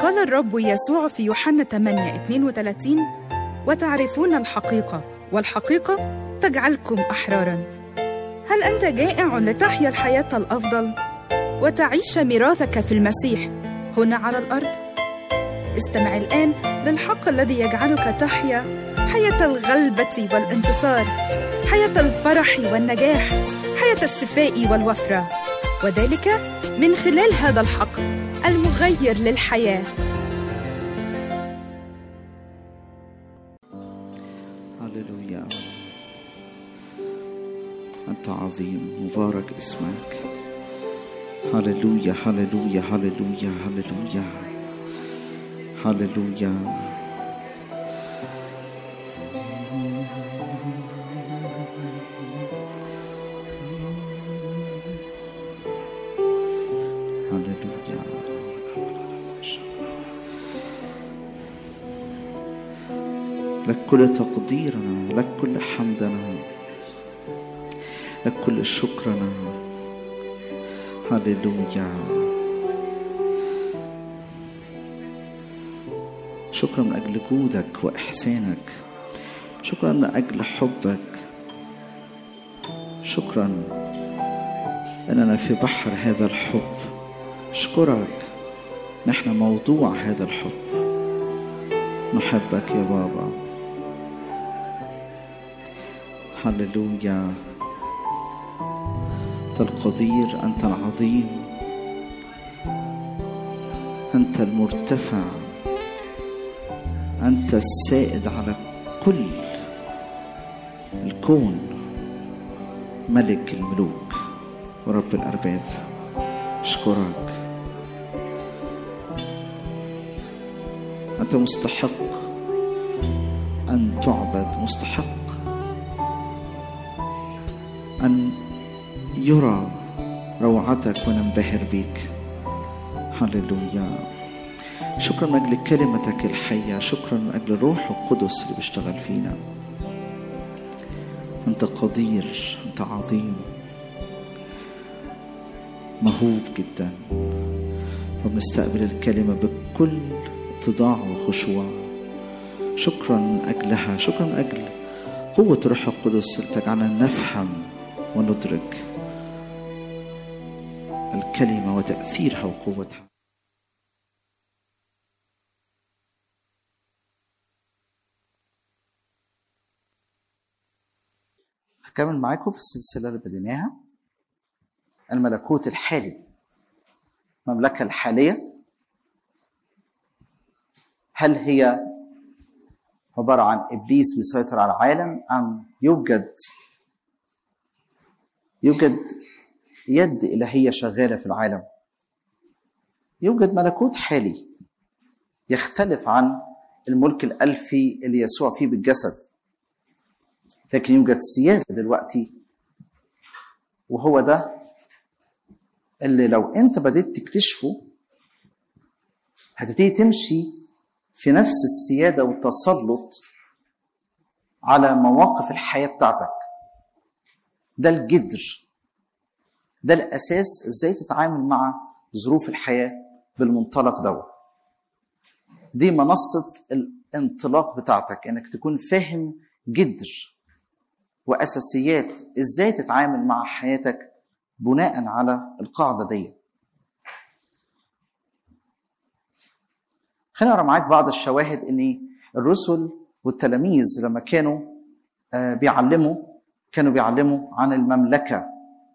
قال الرب يسوع في يوحنا 8 32 وتعرفون الحقيقة والحقيقة تجعلكم أحرارا هل أنت جائع لتحيا الحياة الأفضل وتعيش ميراثك في المسيح هنا على الأرض؟ استمع الآن للحق الذي يجعلك تحيا حياة الغلبة والانتصار حياة الفرح والنجاح حياة الشفاء والوفرة وذلك من خلال هذا الحق المغير للحياه هللويا أنت عظيم مبارك اسمك هللويا هللويا هللويا هللويا هللويا لك كل تقديرنا لك كل حمدنا لك كل شكرنا هللويا شكرا من أجل جودك وإحسانك شكرا من أجل حبك شكرا أننا في بحر هذا الحب أشكرك نحن موضوع هذا الحب نحبك يا بابا هللويا أنت القدير أنت العظيم أنت المرتفع أنت السائد على كل الكون ملك الملوك ورب الأرباب أشكرك أنت مستحق أن تعبد مستحق أن يرى روعتك وننبهر بك هللويا شكرا من أجل كلمتك الحية شكرا من أجل الروح القدس اللي بيشتغل فينا أنت قدير أنت عظيم مهوب جدا وبنستقبل الكلمة بكل اتضاع وخشوع شكرا من أجلها شكرا من أجل قوة الروح القدس اللي تجعلنا نفهم وندرك الكلمة وتأثيرها وقوتها هكمل معاكم في السلسلة اللي بديناها الملكوت الحالي المملكة الحالية هل هي عبارة عن إبليس بيسيطر على العالم أم يوجد يوجد يد إلهية شغالة في العالم يوجد ملكوت حالي يختلف عن الملك الألفي اللي يسوع فيه بالجسد لكن يوجد سيادة دلوقتي وهو ده اللي لو انت بديت تكتشفه هتبتدي تمشي في نفس السيادة والتسلط على مواقف الحياة بتاعتك ده الجدر ده الأساس ازاي تتعامل مع ظروف الحياة بالمنطلق ده دي منصة الانطلاق بتاعتك انك تكون فاهم جدر وأساسيات ازاي تتعامل مع حياتك بناء على القاعدة دي خليني اقرا معاك بعض الشواهد ان الرسل والتلاميذ لما كانوا بيعلموا كانوا بيعلموا عن المملكه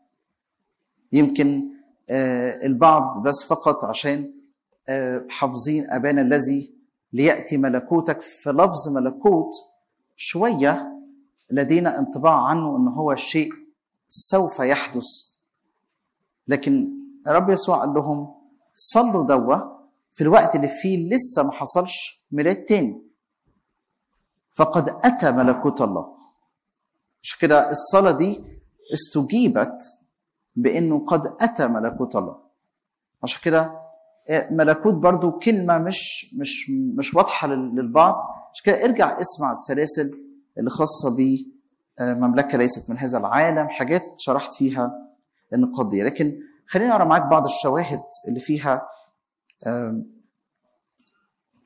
يمكن البعض بس فقط عشان حافظين ابانا الذي لياتي ملكوتك في لفظ ملكوت شويه لدينا انطباع عنه ان هو شيء سوف يحدث لكن الرب يسوع قال لهم صلوا دوا في الوقت اللي فيه لسه ما حصلش ميلاد تاني فقد اتى ملكوت الله مش كده الصلاه دي استجيبت بانه قد اتى ملكوت الله عشان كده ملكوت برضو كلمه مش مش مش واضحه للبعض عشان كده ارجع اسمع السلاسل اللي خاصه بمملكه ليست من هذا العالم حاجات شرحت فيها النقاط دي لكن خليني اقرا معاك بعض الشواهد اللي فيها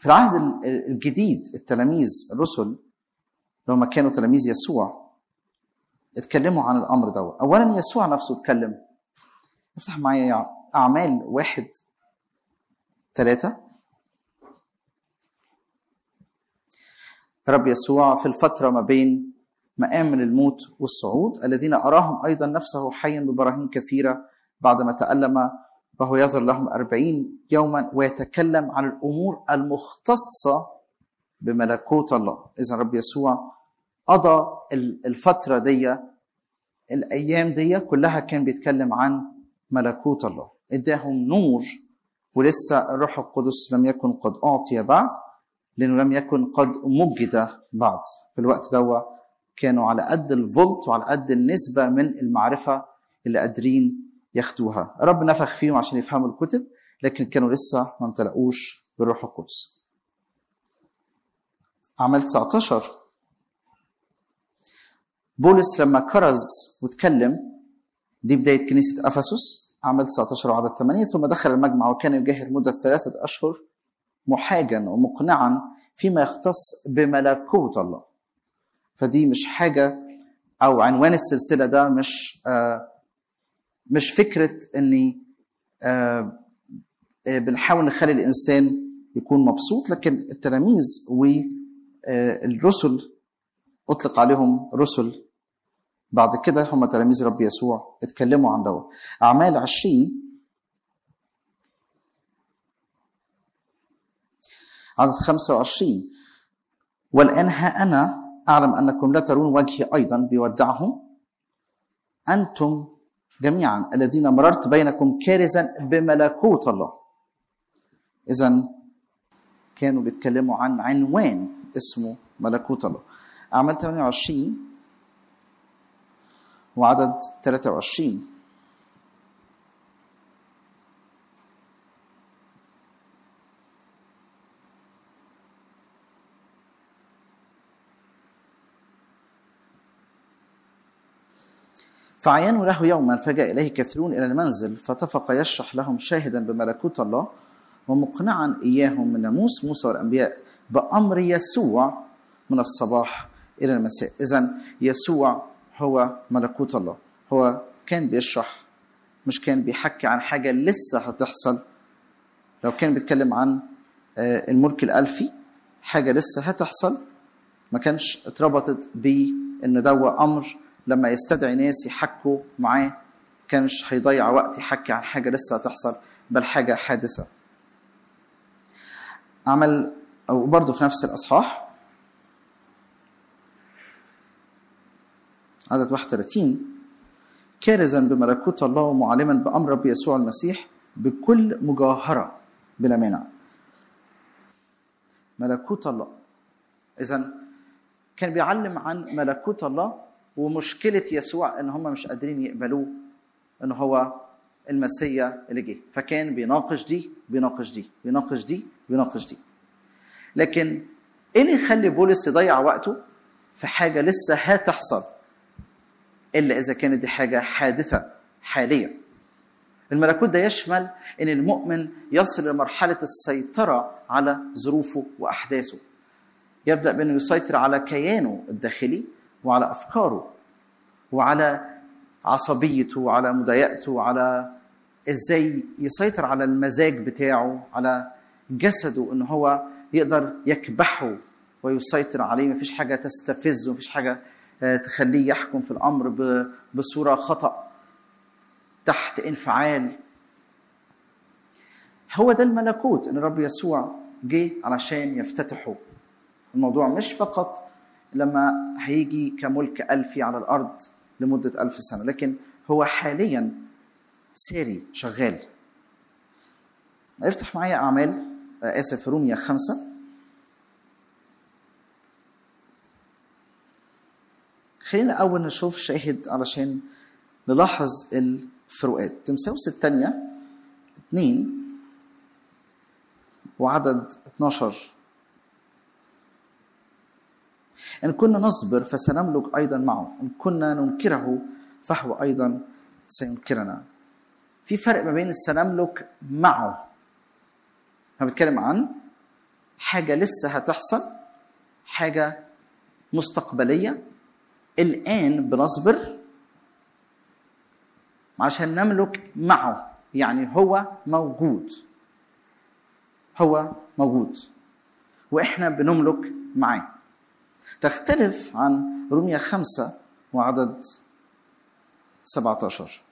في العهد ال- الجديد التلاميذ الرسل لو ما كانوا تلاميذ يسوع اتكلموا عن الامر ده اولا يسوع نفسه اتكلم افتح معايا اعمال واحد ثلاثة رب يسوع في الفترة ما بين مقام من الموت والصعود الذين أراهم أيضا نفسه حيا ببراهين كثيرة بعدما تألم وهو يظهر لهم أربعين يوما ويتكلم عن الأمور المختصة بملكوت الله إذا رب يسوع قضى الفترة دي الأيام دي كلها كان بيتكلم عن ملكوت الله اداهم نور ولسه الروح القدس لم يكن قد أعطي بعد لأنه لم يكن قد مجد بعد في الوقت ده كانوا على قد الفولت وعلى قد النسبة من المعرفة اللي قادرين ياخدوها رب نفخ فيهم عشان يفهموا الكتب لكن كانوا لسه ما امتلأوش بالروح القدس أعمال 19 بولس لما كرز واتكلم دي بداية كنيسة أفسس أعمال 19 وعدد 8 ثم دخل المجمع وكان يجاهر مدة ثلاثة أشهر محاجا ومقنعا فيما يختص بملكوت الله فدي مش حاجة أو عنوان السلسلة ده مش آه مش فكرة إني آه بنحاول نخلي الإنسان يكون مبسوط لكن التلاميذ والرسل أطلق عليهم رسل بعد كده هم تلاميذ رب يسوع اتكلموا عن دوت أعمال عشرين عدد 25 والآن ها أنا أعلم أنكم لا ترون وجهي أيضا بيودعهم أنتم جميعا الذين مررت بينكم كارزا بملكوت الله إذا كانوا بيتكلموا عن عنوان اسمه ملكوت الله أعمال 28 وعدد 23 فعينوا له يوما فجاء إليه كثيرون إلى المنزل فطفق يشرح لهم شاهدا بملكوت الله ومقنعا إياهم من ناموس موسى والأنبياء بأمر يسوع من الصباح إلى المساء إذا يسوع هو ملكوت الله هو كان بيشرح مش كان بيحكي عن حاجة لسه هتحصل لو كان بيتكلم عن الملك الألفي حاجة لسه هتحصل ما كانش اتربطت بأن ده أمر لما يستدعي ناس يحكوا معاه كانش هيضيع وقت يحكي عن حاجة لسه هتحصل بل حاجة حادثة عمل أو برضه في نفس الأصحاح عدد 31 كارزا بملكوت الله ومعلما بأمر رب يسوع المسيح بكل مجاهرة بلا مانع ملكوت الله إذا كان بيعلم عن ملكوت الله ومشكلة يسوع إن هم مش قادرين يقبلوه إن هو المسيا اللي جه فكان بيناقش دي بيناقش دي بيناقش دي بيناقش دي لكن ايه اللي يخلي بولس يضيع وقته في حاجه لسه هتحصل الا اذا كانت دي حاجه حادثه حاليا الملكوت ده يشمل ان المؤمن يصل لمرحله السيطره على ظروفه واحداثه يبدا بانه يسيطر على كيانه الداخلي وعلى افكاره وعلى عصبيته وعلى مضايقته وعلى ازاي يسيطر على المزاج بتاعه على جسده ان هو يقدر يكبحه ويسيطر عليه مفيش حاجه تستفزه مفيش حاجه تخليه يحكم في الامر بصوره خطا تحت انفعال هو ده الملكوت ان الرب يسوع جه علشان يفتتحه الموضوع مش فقط لما هيجي كملك ألفي على الأرض لمدة ألف سنة لكن هو حاليا ساري شغال افتح معايا أعمال آسف روميا خمسة خلينا أول نشوف شاهد علشان نلاحظ الفروقات تمساوس الثانية اثنين وعدد 12 إن كنا نصبر فسنملك أيضا معه إن كنا ننكره فهو أيضا سينكرنا في فرق ما بين سنملك معه احنا بنتكلم عن حاجة لسه هتحصل حاجة مستقبلية الآن بنصبر عشان نملك معه يعني هو موجود هو موجود واحنا بنملك معاه تختلف عن رومية خمسة وعدد 17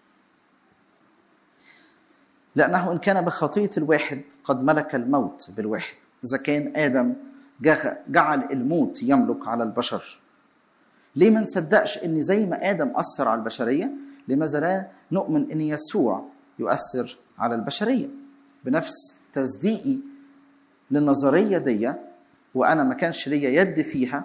لأنه إن كان بخطية الواحد قد ملك الموت بالواحد إذا كان آدم جعل الموت يملك على البشر ليه ما نصدقش ان زي ما ادم اثر على البشريه لماذا لا نؤمن ان يسوع يؤثر على البشريه بنفس تصديقي للنظريه دي وانا ما كانش ليا يد فيها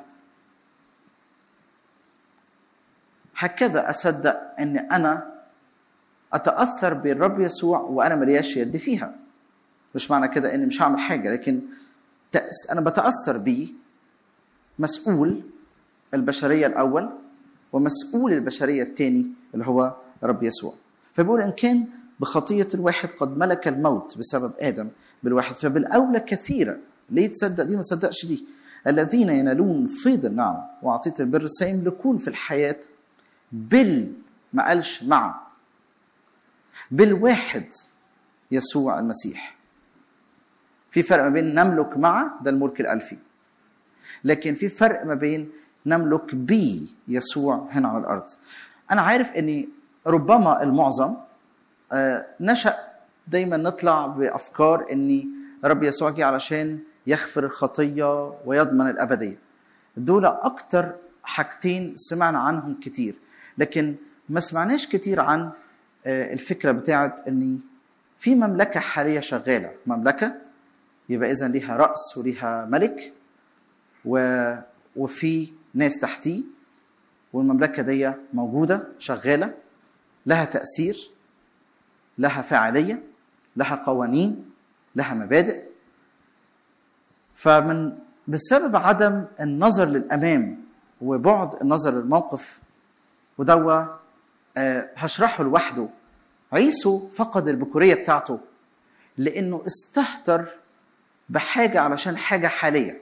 هكذا اصدق ان انا اتاثر بالرب يسوع وانا ملياش يد فيها مش معنى كده اني مش هعمل حاجه لكن انا بتاثر بيه مسؤول البشريه الاول ومسؤول البشريه الثاني اللي هو رب يسوع فبيقول ان كان بخطيه الواحد قد ملك الموت بسبب ادم بالواحد فبالاولى كثيرا ليه تصدق دي ما تصدقش دي الذين ينالون فيض النعمه وعطيه البر سيملكون في الحياه بال ما قالش مع بالواحد يسوع المسيح في فرق ما بين نملك مع ده الملك الالفي لكن في فرق ما بين نملك بي يسوع هنا على الارض انا عارف اني ربما المعظم نشا دايما نطلع بافكار اني رب يسوع جه علشان يغفر الخطيه ويضمن الابديه دول اكتر حاجتين سمعنا عنهم كتير لكن ما سمعناش كتير عن الفكره بتاعت اني في مملكه حاليه شغاله مملكه يبقى اذا ليها راس وليها ملك و... وفي ناس تحتيه والمملكه دي موجوده شغاله لها تاثير لها فاعليه لها قوانين لها مبادئ فمن بسبب عدم النظر للامام وبعد النظر للموقف ودوا أه هشرحه لوحده عيسو فقد البكوريه بتاعته لانه استهتر بحاجه علشان حاجه حاليه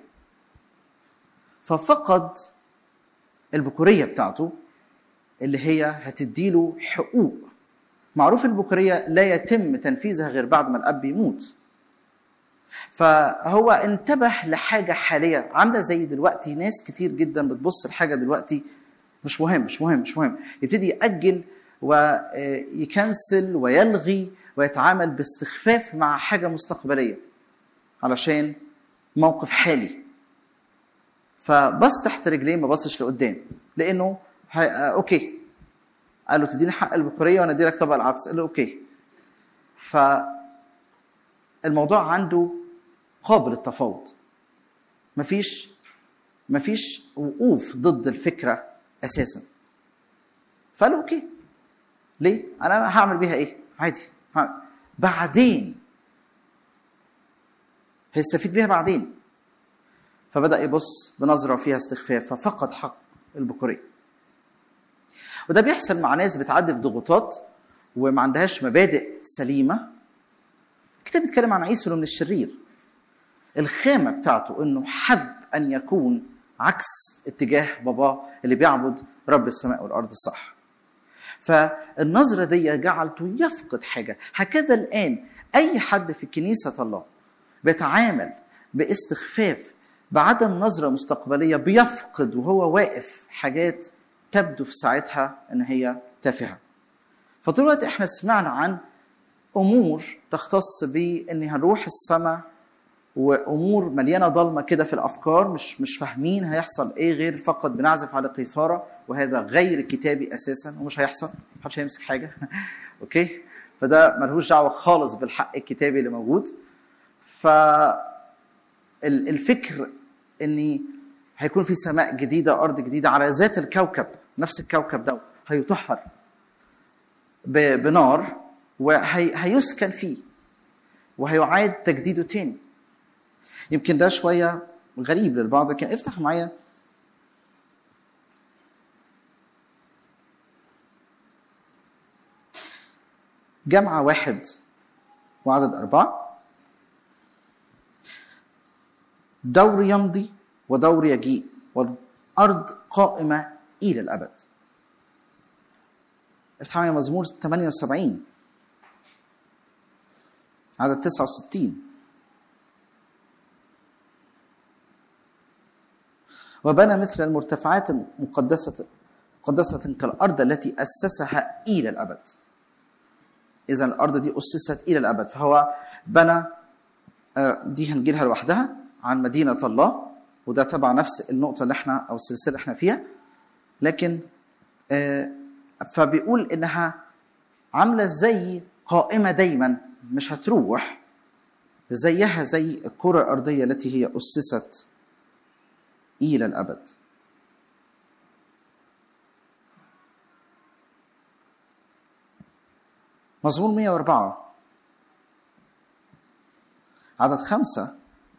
ففقد البكوريه بتاعته اللي هي هتديله حقوق معروف البكوريه لا يتم تنفيذها غير بعد ما الاب يموت فهو انتبه لحاجه حاليه عامله زي دلوقتي ناس كتير جدا بتبص لحاجه دلوقتي مش مهم مش مهم مش مهم يبتدي ياجل ويكنسل ويلغي ويتعامل باستخفاف مع حاجه مستقبليه علشان موقف حالي فبص تحت رجليه ما بصش لقدام لانه هي... اوكي قال له تديني حق البكوريه وانا ادي لك طبق العدس قال له اوكي ف الموضوع عنده قابل للتفاوض مفيش مفيش وقوف ضد الفكره اساسا فقال له اوكي ليه انا هعمل بيها ايه عادي هعمل. بعدين هيستفيد بيها بعدين فبدا يبص بنظره فيها استخفاف ففقد حق البكوريه وده بيحصل مع ناس بتعدي في ضغوطات وما عندهاش مبادئ سليمه الكتاب بيتكلم عن عيسو من الشرير الخامه بتاعته انه حب ان يكون عكس اتجاه باباه اللي بيعبد رب السماء والارض الصح فالنظرة دي جعلته يفقد حاجة هكذا الآن أي حد في كنيسة الله بيتعامل باستخفاف بعدم نظرة مستقبلية بيفقد وهو واقف حاجات تبدو في ساعتها ان هي تافهه. فطول الوقت احنا سمعنا عن امور تختص بان هنروح السماء وامور مليانه ضلمه كده في الافكار مش مش فاهمين هيحصل ايه غير فقط بنعزف على قيثاره وهذا غير كتابي اساسا ومش هيحصل محدش هيمسك حاجه اوكي فده ملهوش دعوه خالص بالحق الكتابي اللي موجود ف الفكر اني هيكون في سماء جديده ارض جديده على ذات الكوكب نفس الكوكب ده هيطهر بنار وهيسكن فيه وهيعاد تجديده تاني يمكن ده شويه غريب للبعض لكن افتح معايا جامعة واحد وعدد أربعة دور يمضي ودور يجيء والأرض قائمة إلى الأبد افتح معايا مزمور 78 عدد 69 وبنى مثل المرتفعات المقدسة مقدسة كالأرض التي أسسها إلى الأبد إذا الأرض دي أسست إلى الأبد فهو بنى آه، دي هنجيلها لوحدها عن مدينة الله وده تبع نفس النقطة اللي احنا أو السلسلة اللي احنا فيها لكن آه، فبيقول إنها عاملة زي قائمة دايما مش هتروح زيها زي الكرة الأرضية التي هي أسست إلى الأبد مزمور 104 عدد خمسة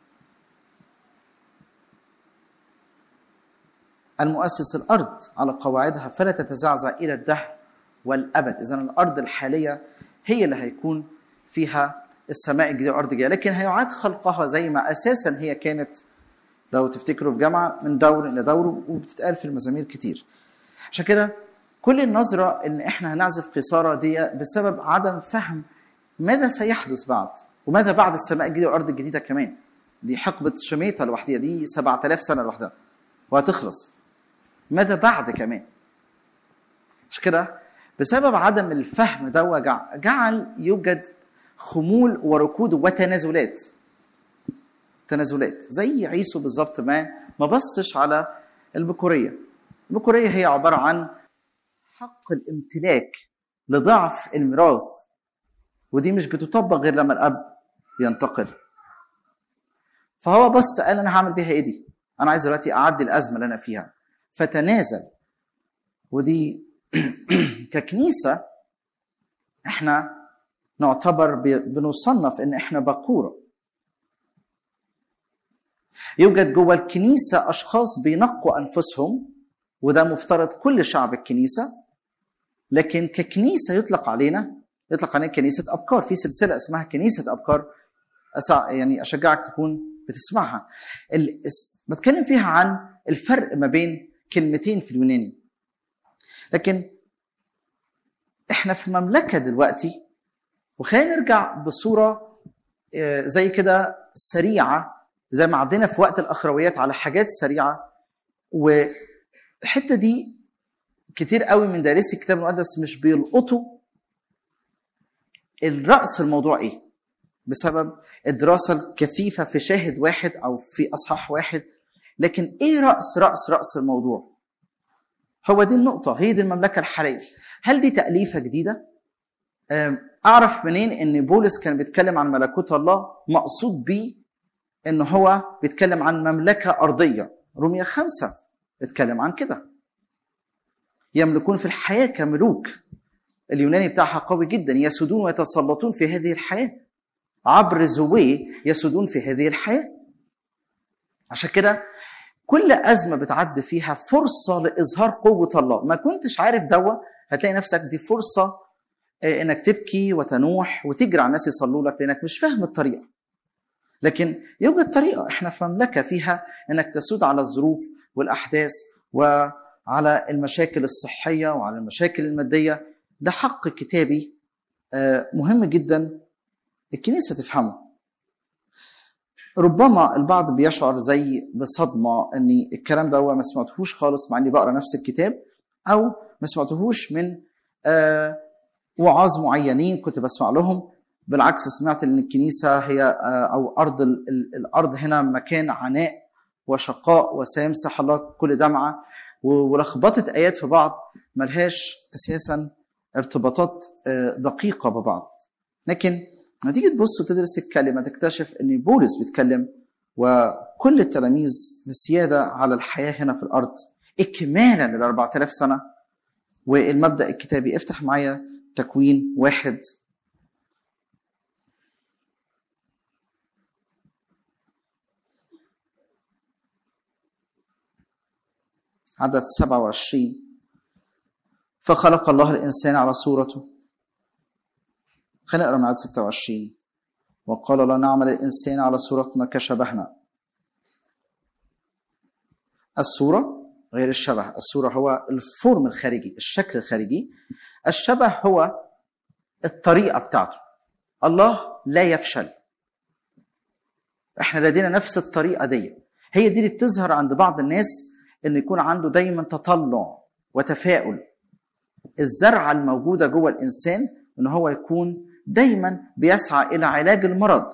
المؤسس الأرض على قواعدها فلا تتزعزع إلى الدهر والأبد إذا الأرض الحالية هي اللي هيكون فيها السماء الجديدة والأرض الجديدة لكن هيعاد خلقها زي ما أساسا هي كانت لو تفتكروا في جامعة من دور إلى دور وبتتقال في المزامير كتير عشان كده كل النظرة إن إحنا هنعزف قصارى دي بسبب عدم فهم ماذا سيحدث بعد وماذا بعد السماء الجديدة والأرض الجديدة كمان دي حقبة شميطة لوحدها دي 7000 سنة لوحدها وهتخلص ماذا بعد كمان مش كده بسبب عدم الفهم ده جع- جعل يوجد خمول وركود وتنازلات تنازلات زي عيسو بالظبط ما ما بصش على البكوريه البكوريه هي عباره عن حق الامتلاك لضعف الميراث ودي مش بتطبق غير لما الاب ينتقل فهو بص قال انا هعمل بيها ايه دي انا عايز دلوقتي اعدي الازمه اللي انا فيها فتنازل ودي ككنيسه احنا نعتبر ب- بنصنف ان احنا بكوره يوجد جوه الكنيسه اشخاص بينقوا انفسهم وده مفترض كل شعب الكنيسه لكن ككنيسه يطلق علينا يطلق علينا كنيسه ابكار في سلسله اسمها كنيسه ابكار أسع... يعني اشجعك تكون بتسمعها ال... اس- بتكلم فيها عن الفرق ما بين كلمتين في اليوناني لكن احنا في مملكه دلوقتي وخلينا نرجع بصوره آه، زي كده سريعه زي ما عدينا في وقت الاخرويات على حاجات سريعه والحته دي كتير قوي من دارسي الكتاب المقدس مش بيلقطوا الرأس الموضوع ايه بسبب الدراسة الكثيفة في شاهد واحد أو في أصحاح واحد لكن إيه رأس رأس رأس الموضوع هو دي النقطة هي دي المملكة الحالية هل دي تأليفة جديدة أم، أعرف منين إن بولس كان بيتكلم عن ملكوت الله مقصود بيه إن هو بيتكلم عن مملكة أرضية رومية خمسة بيتكلم عن كده يملكون في الحياة كملوك اليوناني بتاعها قوي جدا يسودون ويتسلطون في هذه الحياة عبر زوي يسودون في هذه الحياة عشان كده كل أزمة بتعدي فيها فرصة لإظهار قوة الله ما كنتش عارف دوا هتلاقي نفسك دي فرصة آه، إنك تبكي وتنوح وتجري على الناس يصلوا لك لأنك مش فاهم الطريقة لكن يوجد طريقة احنا في مملكة فيها انك تسود على الظروف والأحداث وعلى المشاكل الصحية وعلى المشاكل المادية ده حق كتابي آه، مهم جدا الكنيسة تفهمه ربما البعض بيشعر زي بصدمة ان الكلام ده هو ما سمعتهوش خالص مع اني بقرا نفس الكتاب او ما سمعتهوش من آه، وعاظ معينين كنت بسمع لهم بالعكس سمعت ان الكنيسه هي آه، او ارض ال- ال- الارض هنا مكان عناء وشقاء وسيمسح الله كل دمعه و- ولخبطه ايات في بعض ملهاش اساسا ارتباطات آه، دقيقه ببعض لكن لما تيجي تبص وتدرس الكلمه تكتشف ان بولس بيتكلم وكل التلاميذ بالسياده على الحياه هنا في الارض اكمالا لل 4000 سنه والمبدا الكتابي افتح معايا تكوين واحد عدد 27 فخلق الله الإنسان على صورته خلينا نقرا من عدد 26 وقال الله نعمل الإنسان على صورتنا كشبهنا الصورة غير الشبه الصورة هو الفورم الخارجي الشكل الخارجي الشبه هو الطريقة بتاعته الله لا يفشل احنا لدينا نفس الطريقة دي هي دي اللي بتظهر عند بعض الناس ان يكون عنده دايما تطلع وتفاؤل الزرعة الموجودة جوه الإنسان ان هو يكون دايما بيسعى إلى علاج المرض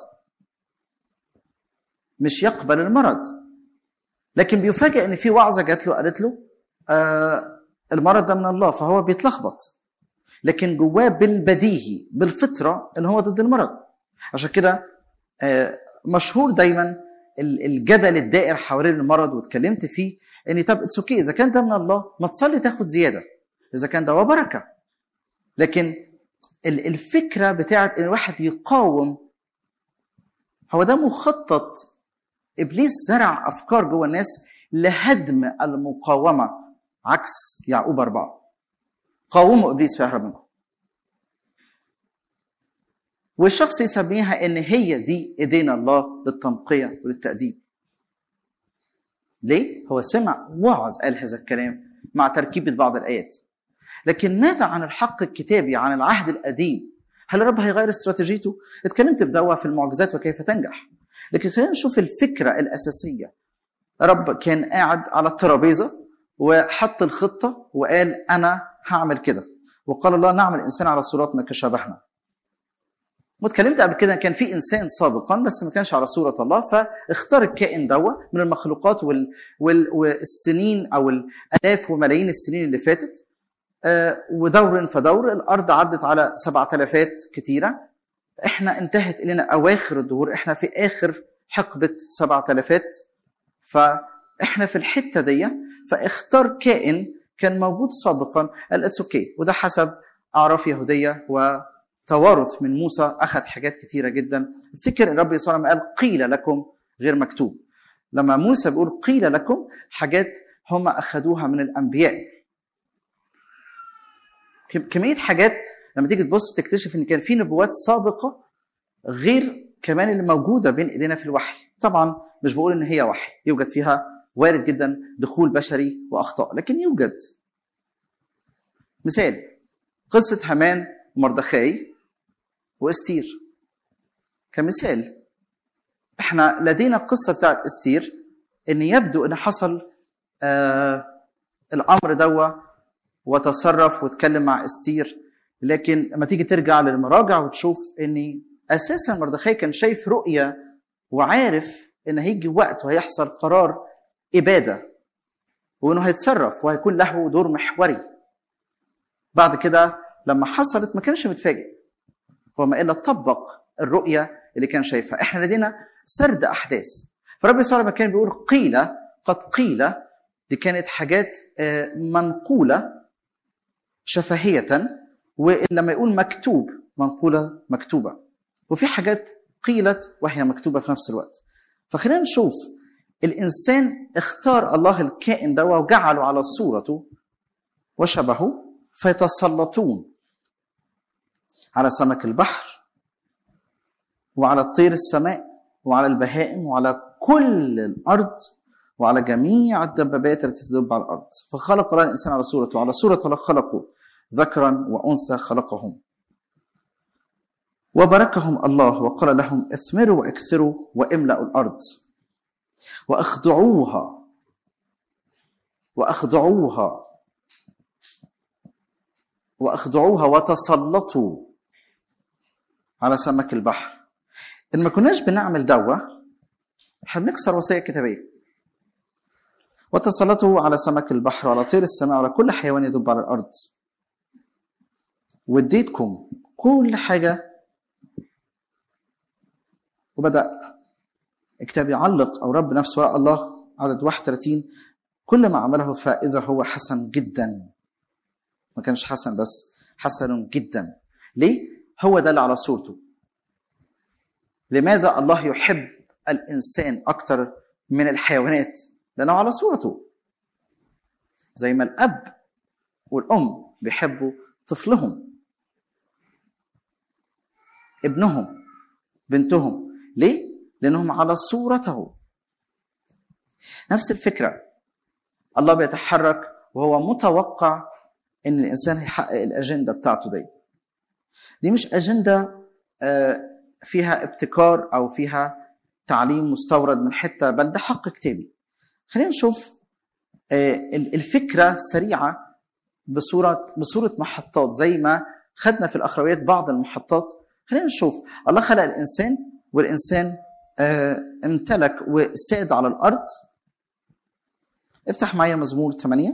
مش يقبل المرض لكن بيفاجئ ان في وعظه جات له قالت له آه المرض ده من الله فهو بيتلخبط لكن جواه بالبديهي بالفطره ان هو ضد المرض عشان كده آه مشهور دايما الجدل الدائر حوالين المرض واتكلمت فيه ان طب اتس اوكي اذا كان ده من الله ما تصلي تاخد زياده اذا كان ده هو بركه لكن الفكره بتاعت ان الواحد يقاوم هو ده مخطط ابليس زرع افكار جوه الناس لهدم المقاومه عكس يعقوب اربعه قاوموا ابليس فيهرب منكم والشخص يسميها ان هي دي ايدينا الله للتنقيه وللتاديب ليه هو سمع وعظ قال هذا الكلام مع تركيبه بعض الايات لكن ماذا عن الحق الكتابي عن العهد القديم هل الرب هيغير استراتيجيته اتكلمت في دوا في المعجزات وكيف تنجح لكن خلينا نشوف الفكرة الأساسية رب كان قاعد على الترابيزة وحط الخطة وقال أنا هعمل كده وقال الله نعمل إنسان على صورتنا كشبهنا واتكلمت قبل كده كان في انسان سابقا بس ما كانش على صوره الله فاختار الكائن دوا من المخلوقات وال... وال... والسنين او الالاف وملايين السنين اللي فاتت آه ودور فدور الارض عدت على سبع تلافات كتيره احنا انتهت الينا اواخر الدهور احنا في اخر حقبه سبع تلافات فاحنا في الحته دي فاختار كائن كان موجود سابقا قال اتس اوكي okay. وده حسب اعراف يهوديه وتوارث من موسى اخذ حاجات كتيره جدا افتكر الرب يسوع لما قال قيل لكم غير مكتوب لما موسى بيقول قيل لكم حاجات هم اخذوها من الانبياء كميه حاجات لما تيجي تبص تكتشف ان كان في نبوات سابقه غير كمان اللي موجوده بين ايدينا في الوحي طبعا مش بقول ان هي وحي يوجد فيها وارد جدا دخول بشري واخطاء لكن يوجد مثال قصه هامان ومردخاي واستير كمثال احنا لدينا القصه بتاعت استير ان يبدو ان حصل آه الامر دوا وتصرف واتكلم مع استير لكن لما تيجي ترجع للمراجع وتشوف ان اساسا مردخاي كان شايف رؤيه وعارف ان هيجي وقت وهيحصل قرار اباده وانه هيتصرف وهيكون له دور محوري بعد كده لما حصلت ما كانش متفاجئ هو ما الا طبق الرؤيه اللي كان شايفها احنا لدينا سرد احداث فرب يسوع لما كان بيقول قيل قد قيل دي كانت حاجات منقوله شفهيه ولما يقول مكتوب منقولة مكتوبة وفي حاجات قيلت وهي مكتوبة في نفس الوقت فخلينا نشوف الإنسان اختار الله الكائن ده وجعله على صورته وشبهه فيتسلطون على سمك البحر وعلى طير السماء وعلى البهائم وعلى كل الأرض وعلى جميع الدبابات التي تدب على الأرض فخلق الله الإنسان على صورته على صورة الله خلقه ذكرا وانثى خلقهم وباركهم الله وقال لهم اثمروا واكثروا واملأوا الارض واخضعوها واخضعوها واخضعوها وتسلطوا على سمك البحر ان ما كناش بنعمل دوا احنا بنكسر وصيه كتابيه وتسلطوا على سمك البحر وعلى طير السماء وعلى كل حيوان يدب على الارض واديتكم كل حاجة وبدأ الكتاب يعلق أو رب نفسه الله عدد 31 كل ما عمله فإذا هو حسن جدا ما كانش حسن بس حسن جدا ليه؟ هو ده اللي على صورته لماذا الله يحب الإنسان أكثر من الحيوانات؟ لأنه على صورته زي ما الأب والأم بيحبوا طفلهم ابنهم بنتهم ليه؟ لأنهم على صورته نفس الفكرة الله بيتحرك وهو متوقع ان الانسان هيحقق الاجنده بتاعته دي دي مش اجنده آه، فيها ابتكار او فيها تعليم مستورد من حته بل ده حق كتابي خلينا نشوف آه، الفكره سريعه بصوره بصوره محطات زي ما خدنا في الاخرويات بعض المحطات خلينا نشوف الله خلق الانسان والانسان آه، امتلك وساد على الارض افتح معايا مزمور 8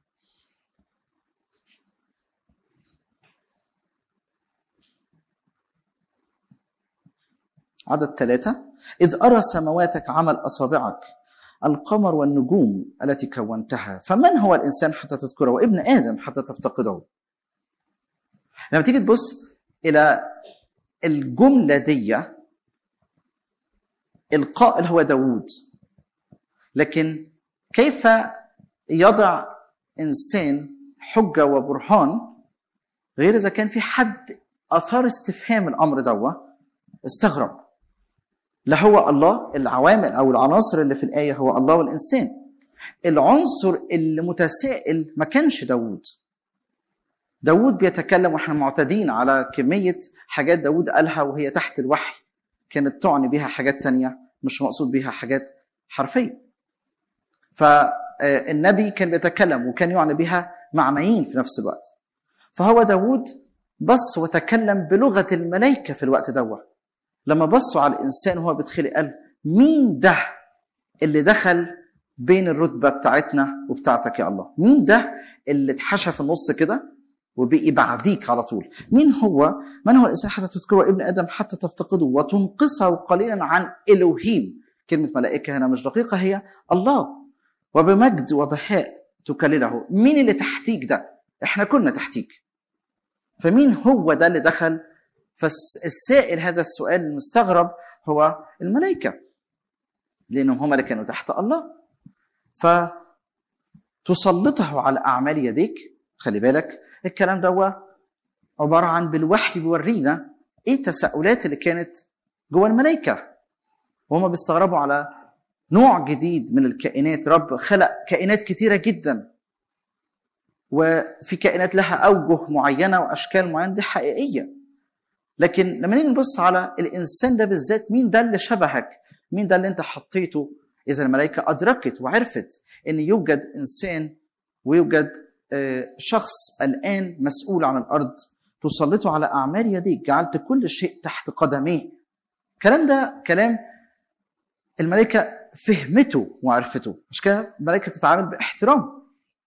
عدد ثلاثة إذ أرى سمواتك عمل أصابعك القمر والنجوم التي كونتها فمن هو الإنسان حتى تذكره وابن آدم حتى تفتقده لما تيجي تبص إلى الجملة دي القائل هو داوود لكن كيف يضع إنسان حجة وبرهان غير إذا كان في حد أثار استفهام الأمر دوا استغرب لا هو الله العوامل او العناصر اللي في الايه هو الله والانسان العنصر اللي متسائل ما كانش داوود داوود بيتكلم واحنا معتادين على كميه حاجات داوود قالها وهي تحت الوحي كانت تعني بها حاجات تانية مش مقصود بها حاجات حرفيه فالنبي كان بيتكلم وكان يعني بها معنيين في نفس الوقت فهو داوود بص وتكلم بلغه الملائكه في الوقت دوت لما بصوا على الانسان وهو بيتخلق قال مين ده اللي دخل بين الرتبه بتاعتنا وبتاعتك يا الله مين ده اللي اتحشى في النص كده وبقي بعديك على طول مين هو من هو الانسان حتى تذكره ابن ادم حتى تفتقده وتنقصه قليلا عن الوهيم كلمه ملائكه هنا مش دقيقه هي الله وبمجد وبهاء تكلله مين اللي تحتيك ده احنا كنا تحتيك فمين هو ده اللي دخل فالسائل هذا السؤال المستغرب هو الملائكة لأنهم هم اللي كانوا تحت الله فتسلطه على أعمال يديك خلي بالك الكلام ده عبارة عن بالوحي بيورينا إيه التساؤلات اللي كانت جوه الملائكة وهم بيستغربوا على نوع جديد من الكائنات رب خلق كائنات كتيرة جدا وفي كائنات لها أوجه معينة وأشكال معينة دي حقيقية لكن لما نيجي نبص على الانسان ده بالذات مين ده اللي شبهك مين ده اللي انت حطيته اذا الملائكه ادركت وعرفت ان يوجد انسان ويوجد شخص الان مسؤول عن الارض تسلطه على اعمال يديك جعلت كل شيء تحت قدميه الكلام ده كلام الملائكه فهمته وعرفته مش كده الملائكه تتعامل باحترام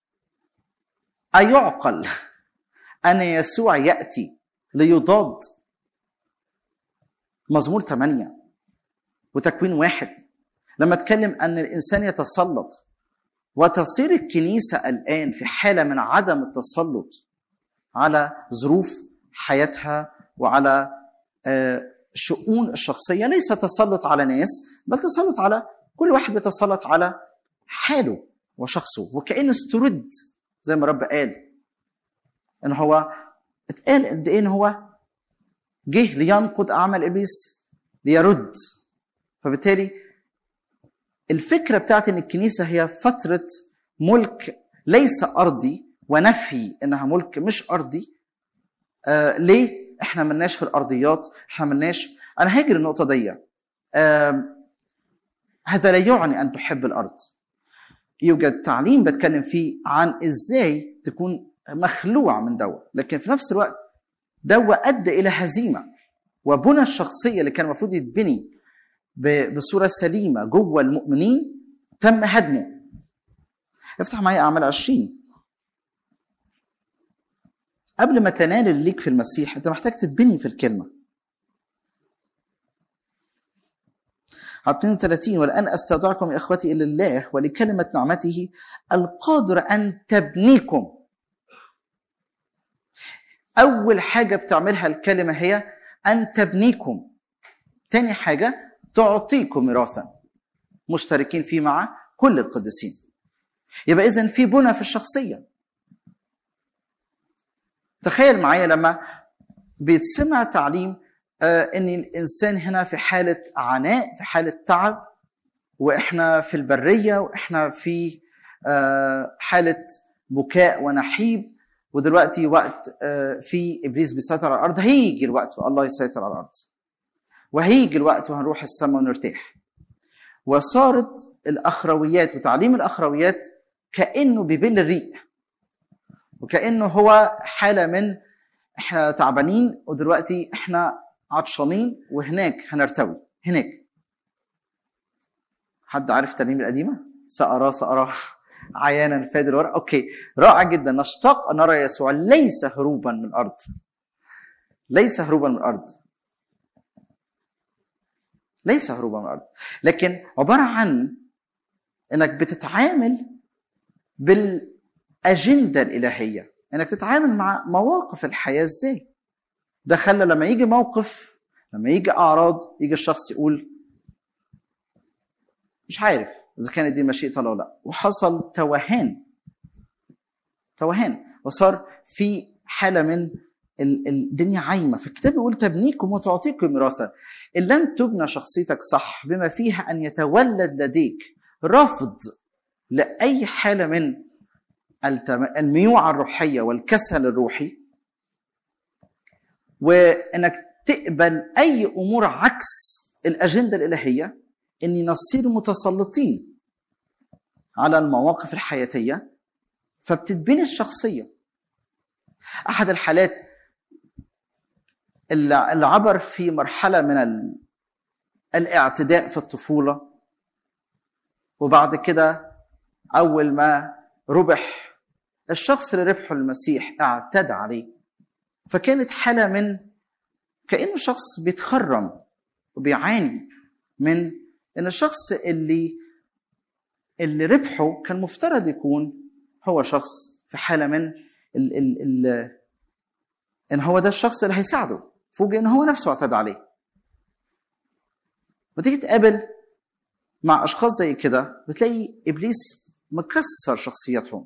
ايعقل ان يسوع ياتي ليضاد مزمور 8 وتكوين واحد لما اتكلم ان الانسان يتسلط وتصير الكنيسه الان في حاله من عدم التسلط على ظروف حياتها وعلى شؤون الشخصيه ليس تسلط على ناس بل تسلط على كل واحد بيتسلط على حاله وشخصه وكأن استرد زي ما رب قال ان هو اتقال قد ايه ان هو جه لينقض اعمال ابليس ليرد فبالتالي الفكره بتاعت ان الكنيسه هي فتره ملك ليس ارضي ونفي انها ملك مش ارضي آه ليه احنا ملناش في الارضيات احنا ملناش انا هاجر النقطه دي آه هذا لا يعني ان تحب الارض يوجد تعليم بتكلم فيه عن ازاي تكون مخلوع من دوا لكن في نفس الوقت دوا ادى الى هزيمه وبنى الشخصيه اللي كان المفروض يتبني بصوره سليمه جوه المؤمنين تم هدمه افتح معايا اعمال 20 قبل ما تنال اللي ليك في المسيح انت محتاج تتبني في الكلمه على 32 والان استودعكم يا اخوتي الى الله ولكلمه نعمته القادر ان تبنيكم اول حاجه بتعملها الكلمه هي ان تبنيكم تاني حاجه تعطيكم ميراثا مشتركين فيه مع كل القديسين يبقى اذا في بنى في الشخصيه تخيل معايا لما بيتسمع تعليم آه ان الانسان هنا في حاله عناء في حاله تعب واحنا في البريه واحنا في آه، حاله بكاء ونحيب ودلوقتي وقت آه، في ابليس بيسيطر على الارض هيجي الوقت الله يسيطر على الارض وهيجي الوقت وهنروح السماء ونرتاح وصارت الاخرويات وتعليم الاخرويات كانه بيبل الريق وكانه هو حاله من احنا تعبانين ودلوقتي احنا عطشانين وهناك هنرتوي هناك حد عارف الترنيمه القديمه سأرى سأرى عيانا فاد الورق اوكي رائع جدا نشتاق ان نرى يسوع ليس هروبا من الارض ليس هروبا من الارض ليس هروبا من الارض لكن عباره عن انك بتتعامل بالاجنده الالهيه انك تتعامل مع مواقف الحياه ازاي ده خلى لما يجي موقف لما يجي اعراض يجي الشخص يقول مش عارف اذا كانت دي مشيئه الله ولا لا وحصل توهان توهان وصار في حاله من ال- الدنيا عايمه فالكتاب بيقول تبنيكم وتعطيكم ميراثا ان لم تبنى شخصيتك صح بما فيها ان يتولد لديك رفض لاي حاله من التم- الميوعه الروحيه والكسل الروحي وانك تقبل اي امور عكس الاجنده الالهيه اني نصير متسلطين على المواقف الحياتيه فبتتبني الشخصيه احد الحالات اللي اللي عبر في مرحله من ال- الاعتداء في الطفوله وبعد كده اول ما ربح الشخص اللي ربحه المسيح اعتدى عليه فكانت حاله من كانه شخص بيتخرم وبيعاني من ان الشخص اللي اللي ربحه كان مفترض يكون هو شخص في حاله من ال ال ال ان هو ده الشخص اللي هيساعده فوجئ ان هو نفسه اعتدى عليه وتيجي تقابل مع اشخاص زي كده بتلاقي ابليس مكسر شخصيتهم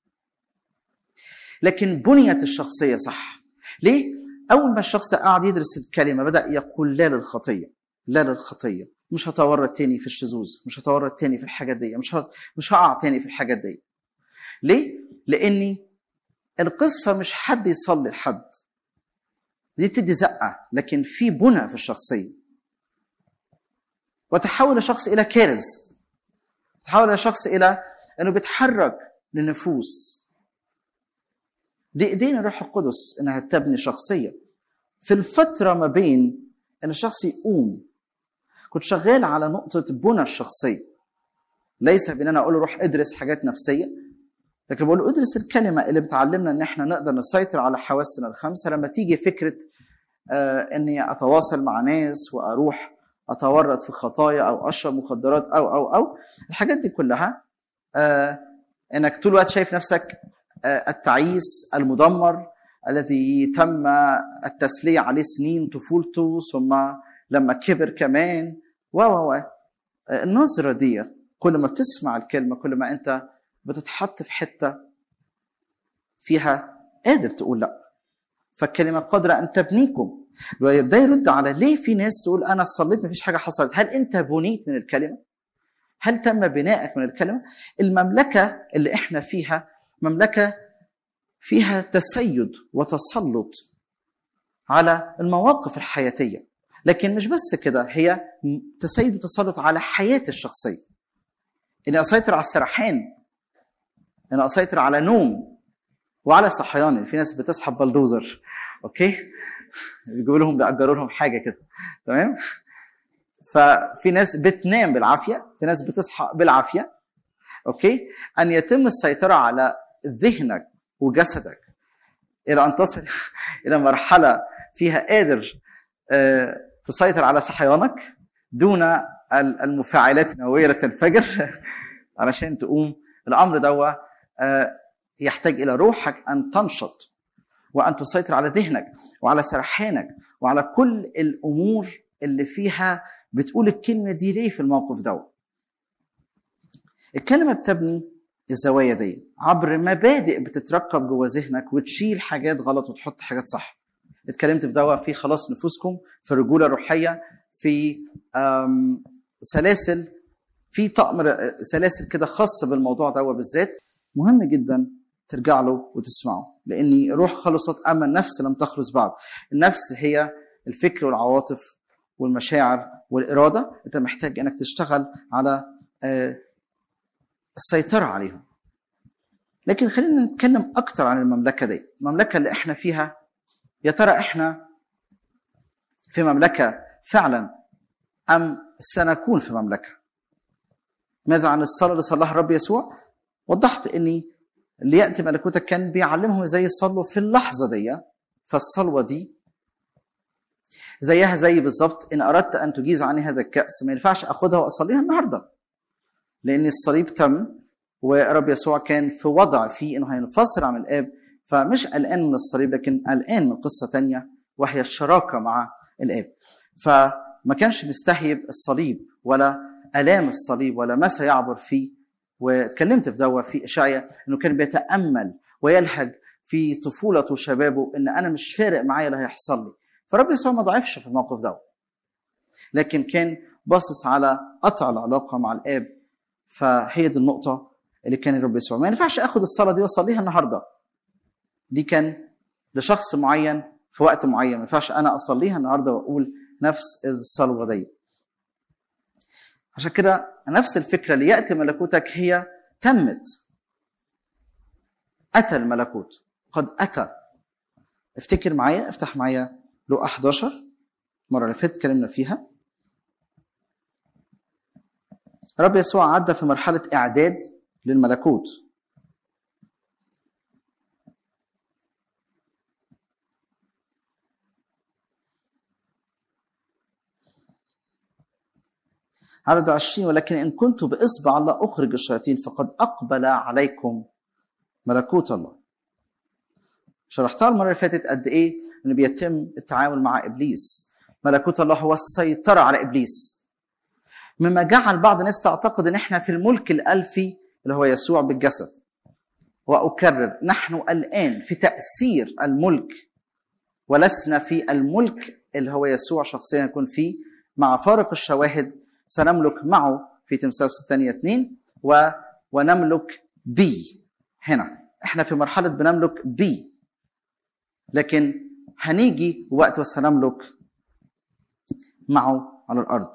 لكن بنيت الشخصيه صح ليه اول ما الشخص ده قعد يدرس الكلمه بدا يقول لا للخطيه لا للخطيه مش هتورط تاني في الشذوذ مش هتورط تاني في الحاجات دي مش ه... مش هقع تاني في الحاجات دي ليه لاني القصه مش حد يصلي لحد دي بتدي زقه لكن في بنى في الشخصيه وتحول الشخص الى كارز تحول الشخص الى انه بيتحرك للنفوس دي ايدين الروح القدس انها تبني شخصيه في الفتره ما بين ان الشخص يقوم كنت شغال على نقطه بنى الشخصيه ليس بان انا اقول له روح ادرس حاجات نفسيه لكن بقول له ادرس الكلمه اللي بتعلمنا ان احنا نقدر نسيطر على حواسنا الخمسه لما تيجي فكره آه اني اتواصل مع ناس واروح اتورط في خطايا او اشرب مخدرات او او او الحاجات دي كلها آه انك طول الوقت شايف نفسك آه التعيس المدمر الذي تم التسلية عليه سنين طفولته ثم لما كبر كمان و و و النظرة دي كل ما بتسمع الكلمة كل ما أنت بتتحط في حتة فيها قادر تقول لا فالكلمة قادرة أن تبنيكم ويبدأ يرد على ليه في ناس تقول أنا صليت مفيش حاجة حصلت هل أنت بنيت من الكلمة؟ هل تم بنائك من الكلمة؟ المملكة اللي احنا فيها مملكة فيها تسيد وتسلط على المواقف الحياتية لكن مش بس كده هي تسيد وتسلط على حياتي الشخصية إني أسيطر على السرحان إني أسيطر على نوم وعلى صحياني في ناس بتصحى بلدوزر أوكي بيجيبوا لهم بيأجروا لهم حاجة كده تمام ففي ناس بتنام بالعافية في ناس بتصحى بالعافية أوكي أن يتم السيطرة على ذهنك وجسدك الى ان تصل الى مرحله فيها قادر تسيطر على صحيانك دون المفاعلات النوويه اللي تنفجر علشان تقوم الامر دوا يحتاج الى روحك ان تنشط وان تسيطر على ذهنك وعلى سرحانك وعلى كل الامور اللي فيها بتقول الكلمه دي ليه في الموقف دوا الكلمه بتبني الزوايا دي عبر مبادئ بتتركب جوه ذهنك وتشيل حاجات غلط وتحط حاجات صح اتكلمت في دواء في خلاص نفوسكم في الرجوله الروحيه في سلاسل في طقم سلاسل كده خاصه بالموضوع ده بالذات مهم جدا ترجع له وتسمعه لان روح خلصت اما النفس لم تخلص بعد النفس هي الفكر والعواطف والمشاعر والاراده انت محتاج انك تشتغل على السيطره عليهم لكن خلينا نتكلم اكتر عن المملكه دي المملكه اللي احنا فيها يا ترى احنا في مملكه فعلا ام سنكون في مملكه ماذا عن الصلاه اللي صلاها الرب يسوع وضحت اني اللي ياتي ملكوتك كان بيعلمهم ازاي يصلوا في اللحظه دي فالصلوه دي زيها زي بالظبط ان اردت ان تجيز عني هذا الكاس ما ينفعش اخدها واصليها النهارده لان الصليب تم ورب يسوع كان في وضع فيه انه هينفصل عن الاب فمش قلقان من الصليب لكن قلقان من قصه تانية وهي الشراكه مع الاب فما كانش مستهيب الصليب ولا الام الصليب ولا ما سيعبر فيه واتكلمت في دوا في اشعيا انه كان بيتامل ويلهج في طفولته وشبابه ان انا مش فارق معايا اللي هيحصل لي فرب يسوع ما ضعفش في الموقف ده لكن كان باصص على قطع العلاقه مع الاب فهي دي النقطه اللي كان الرب يسوع ما ينفعش اخد الصلاه دي واصليها النهارده دي كان لشخص معين في وقت معين ما ينفعش انا اصليها النهارده واقول نفس الصلوه دي عشان كده نفس الفكره لياتي ملكوتك هي تمت اتى الملكوت قد اتى افتكر معايا افتح معايا لو 11 المره اللي فاتت اتكلمنا فيها رب يسوع عدى في مرحله اعداد للملكوت عدد عشرين ولكن إن كنت بإصبع الله أخرج الشياطين فقد أقبل عليكم ملكوت الله شرحتها المرة اللي فاتت قد إيه إن بيتم التعامل مع إبليس ملكوت الله هو السيطرة على إبليس مما جعل بعض الناس تعتقد إن إحنا في الملك الألفي اللي هو يسوع بالجسد وأكرر نحن الآن في تأثير الملك ولسنا في الملك اللي هو يسوع شخصيا يكون فيه مع فارق الشواهد سنملك معه في تمثال الثانية اثنين و... ونملك بي هنا احنا في مرحلة بنملك بي لكن هنيجي وقت وسنملك معه على الأرض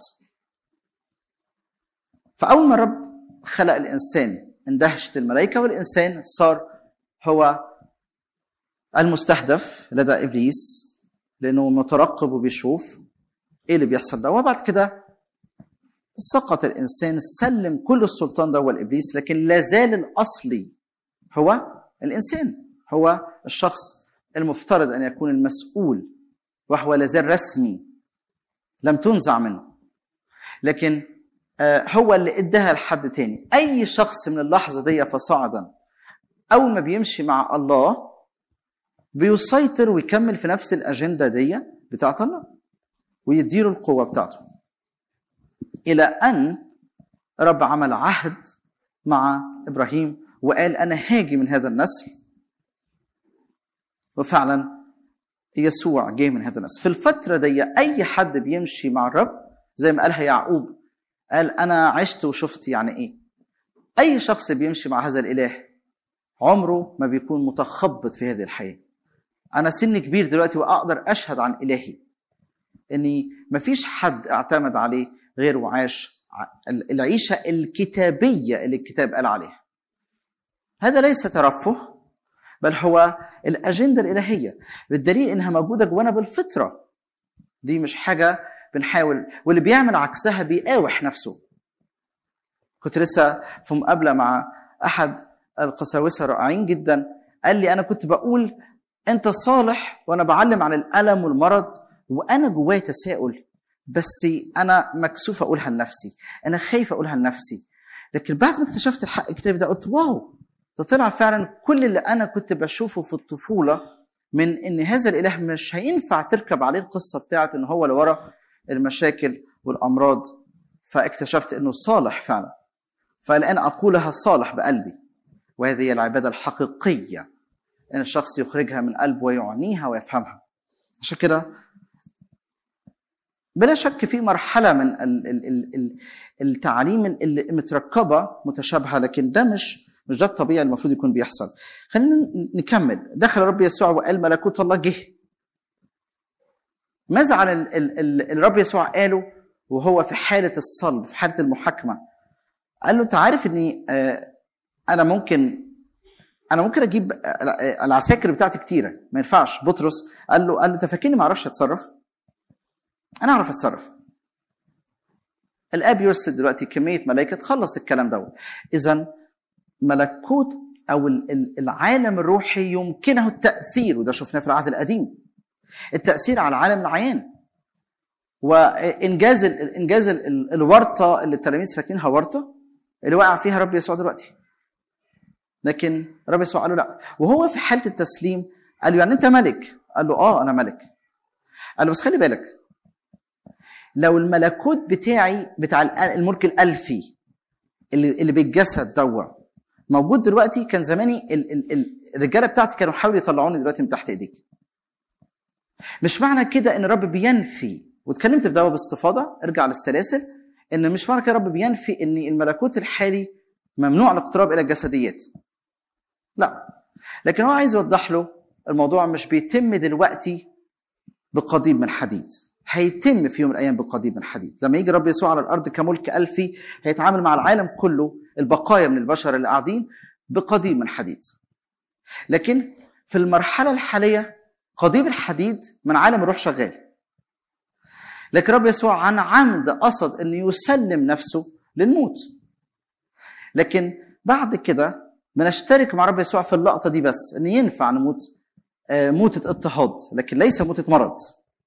فأول ما الرب خلق الإنسان اندهشت الملائكة والإنسان صار هو المستهدف لدى إبليس لأنه مترقب وبيشوف إيه اللي بيحصل ده وبعد كده سقط الانسان سلم كل السلطان ده لابليس لكن لا زال الاصلي هو الانسان هو الشخص المفترض ان يكون المسؤول وهو لا زال رسمي لم تنزع منه لكن هو اللي اداها لحد تاني اي شخص من اللحظه دي فصاعدا اول ما بيمشي مع الله بيسيطر ويكمل في نفس الاجنده دي بتاعت الله ويديله القوه بتاعته الى ان رب عمل عهد مع ابراهيم وقال انا هاجي من هذا النسل وفعلا يسوع جه من هذا النسل في الفتره دي اي حد بيمشي مع الرب زي ما قالها يعقوب قال انا عشت وشفت يعني ايه اي شخص بيمشي مع هذا الاله عمره ما بيكون متخبط في هذه الحياه انا سن كبير دلوقتي واقدر اشهد عن الهي اني مفيش حد اعتمد عليه غير وعاش العيشة الكتابية اللي الكتاب قال عليها هذا ليس ترفه بل هو الأجندة الإلهية بالدليل إنها موجودة جوانا بالفطرة دي مش حاجة بنحاول واللي بيعمل عكسها بيقاوح نفسه كنت لسه في مقابلة مع أحد القساوسة الرائعين جدا قال لي أنا كنت بقول أنت صالح وأنا بعلم عن الألم والمرض وأنا جوايا تساؤل بس انا مكسوف اقولها لنفسي انا خايف اقولها لنفسي لكن بعد ما اكتشفت الحق الكتابي ده قلت واو ده طلع فعلا كل اللي انا كنت بشوفه في الطفوله من ان هذا الاله مش هينفع تركب عليه القصه بتاعت ان هو اللي ورا المشاكل والامراض فاكتشفت انه صالح فعلا فالان اقولها صالح بقلبي وهذه هي العباده الحقيقيه ان الشخص يخرجها من قلبه ويعنيها ويفهمها عشان كده بلا شك في مرحله من ال- ال- ال- ال- التعاليم اللي متركبه متشابهه لكن ده مش مش ده الطبيعي المفروض يكون بيحصل خلينا نكمل دخل الرب يسوع وقال ملكوت الله جه ماذا عن ال- ال- ال- الرب يسوع قاله وهو في حاله الصلب في حاله المحاكمه قال له انت عارف اني آه، انا ممكن انا ممكن اجيب آه، العساكر بتاعتي كتيره ما ينفعش بطرس قال له قال له انت فاكرني ما اعرفش اتصرف انا اعرف اتصرف الاب يرسل دلوقتي كميه ملائكه تخلص الكلام دوت اذا ملكوت او ال- ال- العالم الروحي يمكنه التاثير وده شفناه في العهد القديم التاثير على العالم العيان وانجاز ال- انجاز ال- ال- الورطه اللي التلاميذ فاكرينها ورطه اللي وقع فيها رب يسوع دلوقتي لكن رب يسوع قال له لا وهو في حاله التسليم قال له يعني انت ملك قال له اه انا ملك قال له بس خلي بالك لو الملكوت بتاعي بتاع ال- الملك الالفي اللي اللي بالجسد دوا موجود دلوقتي كان زماني ال- ال- ال- الرجاله بتاعتي كانوا حاولوا يطلعوني دلوقتي من تحت ايديك مش معنى كده ان الرب بينفي واتكلمت في ده باستفاضه ارجع للسلاسل ان مش معنى كده الرب بينفي ان الملكوت الحالي ممنوع الاقتراب الى الجسديات لا لكن هو عايز يوضح له الموضوع مش بيتم دلوقتي بقضيب من حديد هيتم في يوم من الايام بقضيب من حديد لما يجي رب يسوع على الارض كملك الفي هيتعامل مع العالم كله البقايا من البشر اللي قاعدين بقضيب من حديد لكن في المرحله الحاليه قضيب الحديد من عالم الروح شغال لكن رب يسوع عن عمد قصد انه يسلم نفسه للموت لكن بعد كده بنشترك مع رب يسوع في اللقطه دي بس ان ينفع نموت آه، موتة اضطهاد لكن ليس موتة مرض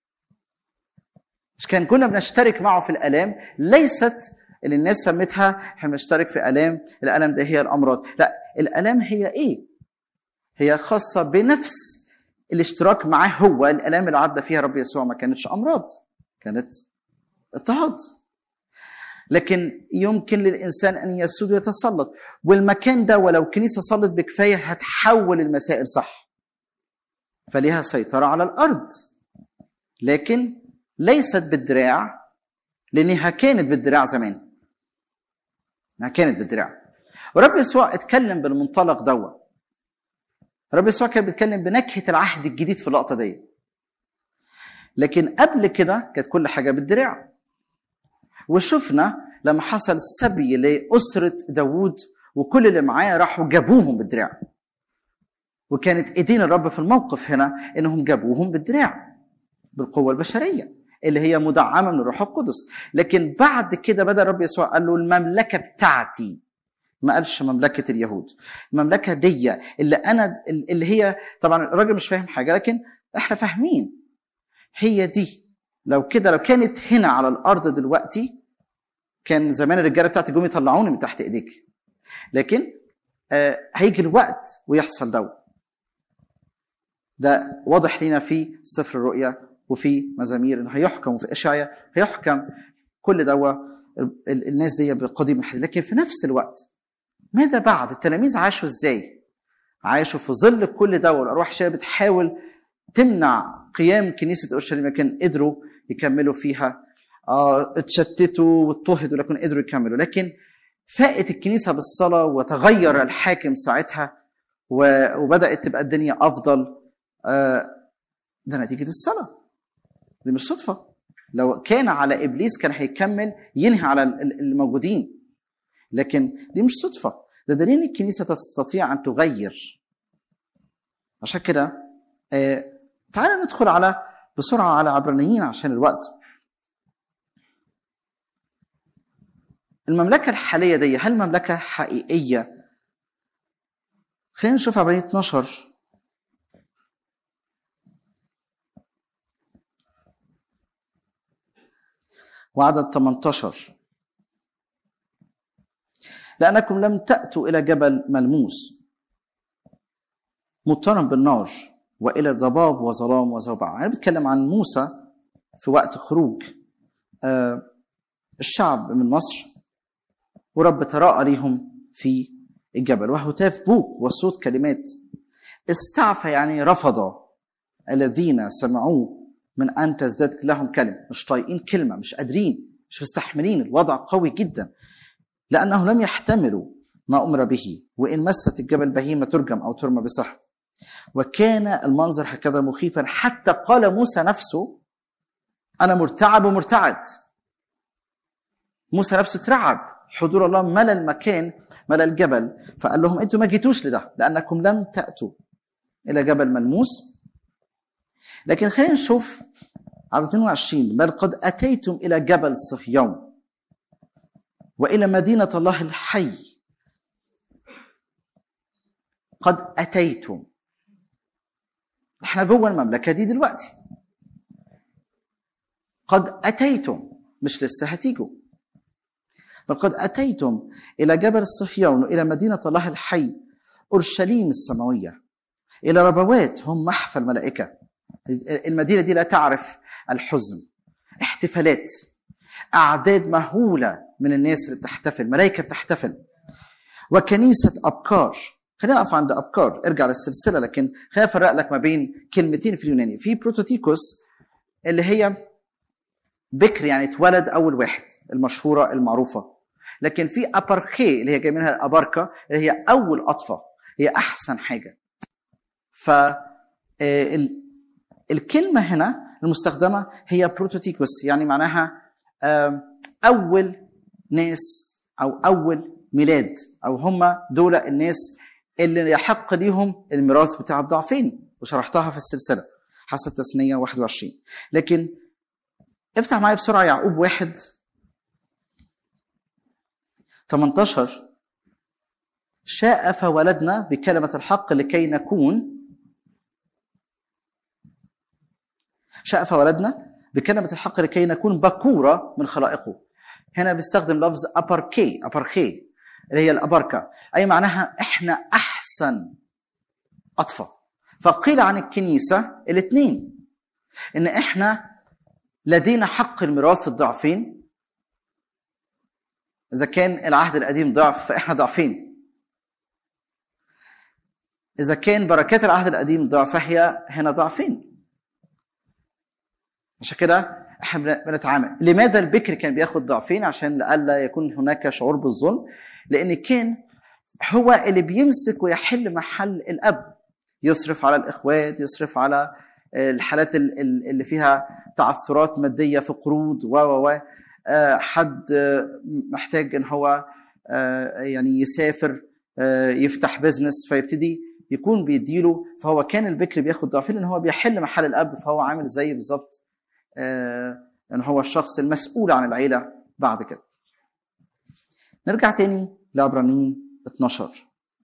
مش كان كنا بنشترك معه في الالام ليست اللي الناس سمتها احنا بنشترك في الام الالم ده هي الامراض لا الالام هي ايه هي خاصه بنفس الاشتراك معاه هو الالام اللي عدى فيها رب يسوع ما كانتش امراض كانت اضطهاد لكن يمكن للانسان ان يسود ويتسلط والمكان ده ولو كنيسه صلت بكفايه هتحول المسائل صح فليها سيطره على الارض لكن ليست بالدراع لانها كانت بالدراع زمان انها كانت بالدراع ورب يسوع اتكلم بالمنطلق دوت رب يسوع كان بيتكلم بنكهه العهد الجديد في اللقطه دي لكن قبل كده كانت كل حاجه بالدراع وشفنا لما حصل سبي لأسرة داوود وكل اللي معاه راحوا جابوهم بالدراع وكانت ايدين الرب في الموقف هنا انهم جابوهم بالدراع بالقوه البشريه اللي هي مدعمه من الروح القدس لكن بعد كده بدا الرب يسوع قال له المملكه بتاعتي ما قالش مملكه اليهود المملكه دي اللي انا اللي هي طبعا الراجل مش فاهم حاجه لكن احنا فاهمين هي دي لو كده لو كانت هنا على الارض دلوقتي كان زمان الرجاله بتاعتي جم يطلعوني من تحت ايديك لكن آه هيجي الوقت ويحصل ده ده واضح لنا في سفر الرؤيا وفي مزامير انه هيحكم وفي اشعيا هيحكم كل دوا الناس دي بقضيب الحديد لكن في نفس الوقت ماذا بعد التلاميذ عاشوا ازاي عاشوا في ظل كل ده والارواح الشريره بتحاول تمنع قيام كنيسه اورشليم لكن قدروا يكملوا فيها آه اتشتتوا واضطهدوا لكن قدروا يكملوا لكن فاقت الكنيسه بالصلاه وتغير الحاكم ساعتها وبدات تبقى الدنيا افضل آه ده نتيجه الصلاه دي مش صدفه لو كان على ابليس كان هيكمل ينهي على الموجودين لكن دي مش صدفه ده دليل ان الكنيسه تستطيع ان تغير عشان كده آه تعالى ندخل على بسرعه على عبرانيين عشان الوقت المملكه الحاليه دي هل مملكه حقيقيه خلينا نشوف عبرانيين 12 وعدد 18 لأنكم لم تأتوا إلى جبل ملموس مضطرم بالنار وإلى ضباب وظلام وزوبعة أنا بتكلم عن موسى في وقت خروج الشعب من مصر ورب تراءى ليهم في الجبل وهتاف بوق وصوت كلمات استعفى يعني رفض الذين سمعوه من ان تزداد لهم كلمه مش طايقين كلمه مش قادرين مش مستحملين الوضع قوي جدا لانه لم يحتملوا ما امر به وان مست الجبل بهيمه ترجم او ترمى بسحر وكان المنظر هكذا مخيفا حتى قال موسى نفسه انا مرتعب ومرتعد موسى نفسه ترعب حضور الله ملا المكان ملا الجبل فقال لهم انتم ما جيتوش لده لانكم لم تاتوا الى جبل ملموس لكن خلينا نشوف على 22 بل قد اتيتم الى جبل صهيون والى مدينه الله الحي قد اتيتم احنا جوه المملكه دي دلوقتي قد اتيتم مش لسه هتيجوا بل قد اتيتم الى جبل صهيون والى مدينه الله الحي اورشليم السماويه الى ربوات هم محفى الملائكه المدينه دي لا تعرف الحزن احتفالات اعداد مهوله من الناس اللي بتحتفل ملائكه بتحتفل وكنيسه ابكار خلينا نقف عند ابكار ارجع للسلسله لكن خلينا افرق لك ما بين كلمتين في اليوناني في بروتوتيكوس اللي هي بكر يعني اتولد اول واحد المشهوره المعروفه لكن في ابارخي اللي هي جاي منها الاباركا اللي هي اول اطفه هي احسن حاجه ف الكلمه هنا المستخدمه هي بروتوتيكوس يعني معناها اول ناس او اول ميلاد او هم دول الناس اللي يحق ليهم الميراث بتاع الضعفين وشرحتها في السلسله حسب تسنيه 21 لكن افتح معايا بسرعه يعقوب واحد 18 شاء فولدنا بكلمة الحق لكي نكون شاء فولدنا بكلمة الحق لكي نكون بكورة من خلائقه هنا بيستخدم لفظ أباركي أباركي اللي هي الأباركة أي معناها إحنا أحسن أطفال فقيل عن الكنيسة الاثنين إن إحنا لدينا حق الميراث الضعفين إذا كان العهد القديم ضعف فإحنا ضعفين إذا كان بركات العهد القديم ضعف فهي هنا ضعفين عشان كده احنا بنتعامل لماذا البكر كان بياخد ضعفين عشان لئلا يكون هناك شعور بالظلم لان كان هو اللي بيمسك ويحل محل الاب يصرف على الاخوات يصرف على الحالات اللي فيها تعثرات ماديه في قروض و و حد محتاج ان هو يعني يسافر يفتح بزنس فيبتدي يكون بيديله فهو كان البكر بياخد ضعفين لان هو بيحل محل الاب فهو عامل زي بالظبط ان هو الشخص المسؤول عن العيله بعد كده نرجع تاني لعبرانيين 12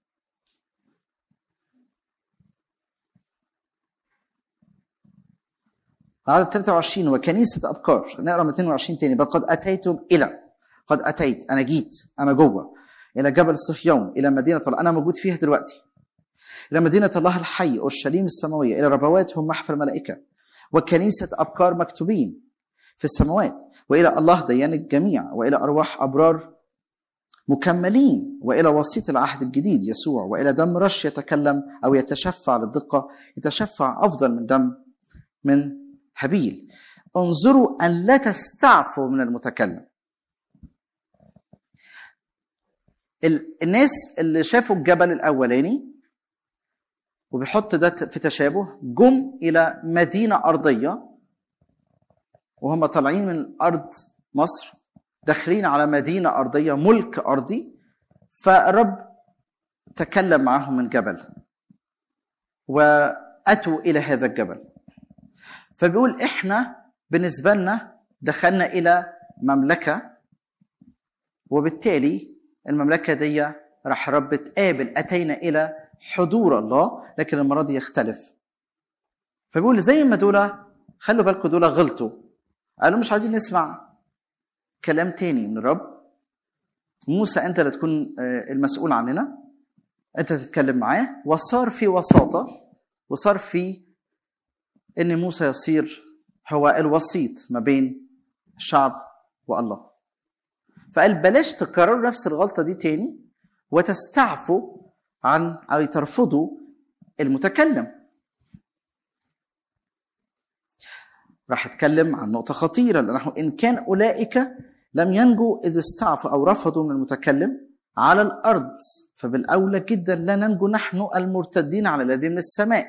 عدد 23 وكنيسة أبكار نقرا من 22 تاني بل قد أتيتم إلى قد أتيت أنا جيت أنا جوه إلى جبل صهيون إلى مدينة الله أنا موجود فيها دلوقتي إلى مدينة الله الحي أورشليم السماوية إلى ربوات هم محفل الملائكة وكنيسة أبكار مكتوبين في السماوات وإلى الله ديان الجميع وإلى أرواح أبرار مكملين وإلى وسيط العهد الجديد يسوع وإلى دم رش يتكلم أو يتشفع للدقة يتشفع أفضل من دم من هابيل انظروا أن لا تستعفوا من المتكلم الناس اللي شافوا الجبل الأولاني وبيحط ده في تشابه جم الى مدينه ارضيه وهم طالعين من ارض مصر داخلين على مدينه ارضيه ملك ارضي فالرب تكلم معهم من جبل واتوا الى هذا الجبل فبيقول احنا بالنسبه لنا دخلنا الى مملكه وبالتالي المملكه دي راح الرب تقابل اتينا الى حضور الله لكن المره دي يختلف فبيقول زي ما دول خلوا بالكم دول غلطوا قالوا مش عايزين نسمع كلام تاني من الرب موسى انت اللي تكون المسؤول عننا انت تتكلم معاه وصار في وساطه وصار في ان موسى يصير هو الوسيط ما بين الشعب والله فقال بلاش تكرروا نفس الغلطه دي تاني وتستعفوا عن او ترفضوا المتكلم راح اتكلم عن نقطه خطيره لانه ان كان اولئك لم ينجوا اذ استعفوا او رفضوا من المتكلم على الارض فبالاولى جدا لا ننجو نحن المرتدين على الذي من السماء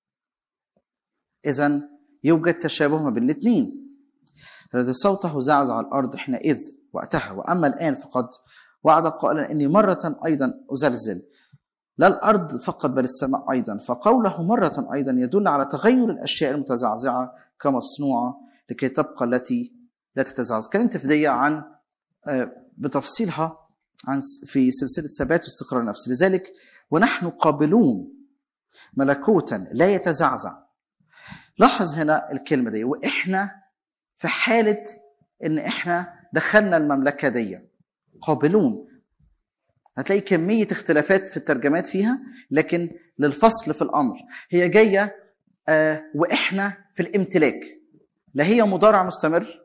اذا يوجد تشابه ما بين الاثنين الذي صوته زعزع الارض حينئذ وقتها واما الان فقد وعد قائلا اني مره ايضا ازلزل لا الارض فقط بل السماء ايضا فقوله مره ايضا يدل على تغير الاشياء المتزعزعه كمصنوعه لكي تبقى التي لا تتزعزع كلمت في دي عن بتفصيلها عن في سلسله ثبات واستقرار النفس لذلك ونحن قابلون ملكوتا لا يتزعزع لاحظ هنا الكلمه دي واحنا في حاله ان احنا دخلنا المملكه دي قابلون هتلاقي كميه اختلافات في الترجمات فيها لكن للفصل في الامر هي جايه آه واحنا في الامتلاك لا هي مضارع مستمر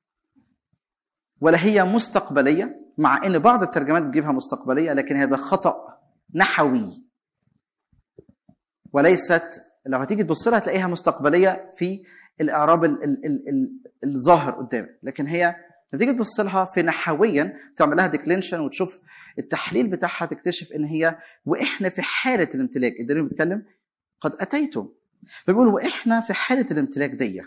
ولا هي مستقبليه مع ان بعض الترجمات بتجيبها مستقبليه لكن هذا خطا نحوي وليست لو هتيجي تبص لها هتلاقيها مستقبليه في الاعراب ال ال ال ال الظاهر قدامك لكن هي لما تيجي تبص لها في نحويا تعمل لها ديكلينشن وتشوف التحليل بتاعها تكتشف ان هي واحنا في حاله الامتلاك الدليل بيتكلم قد اتيتم فبيقول واحنا في حاله الامتلاك دي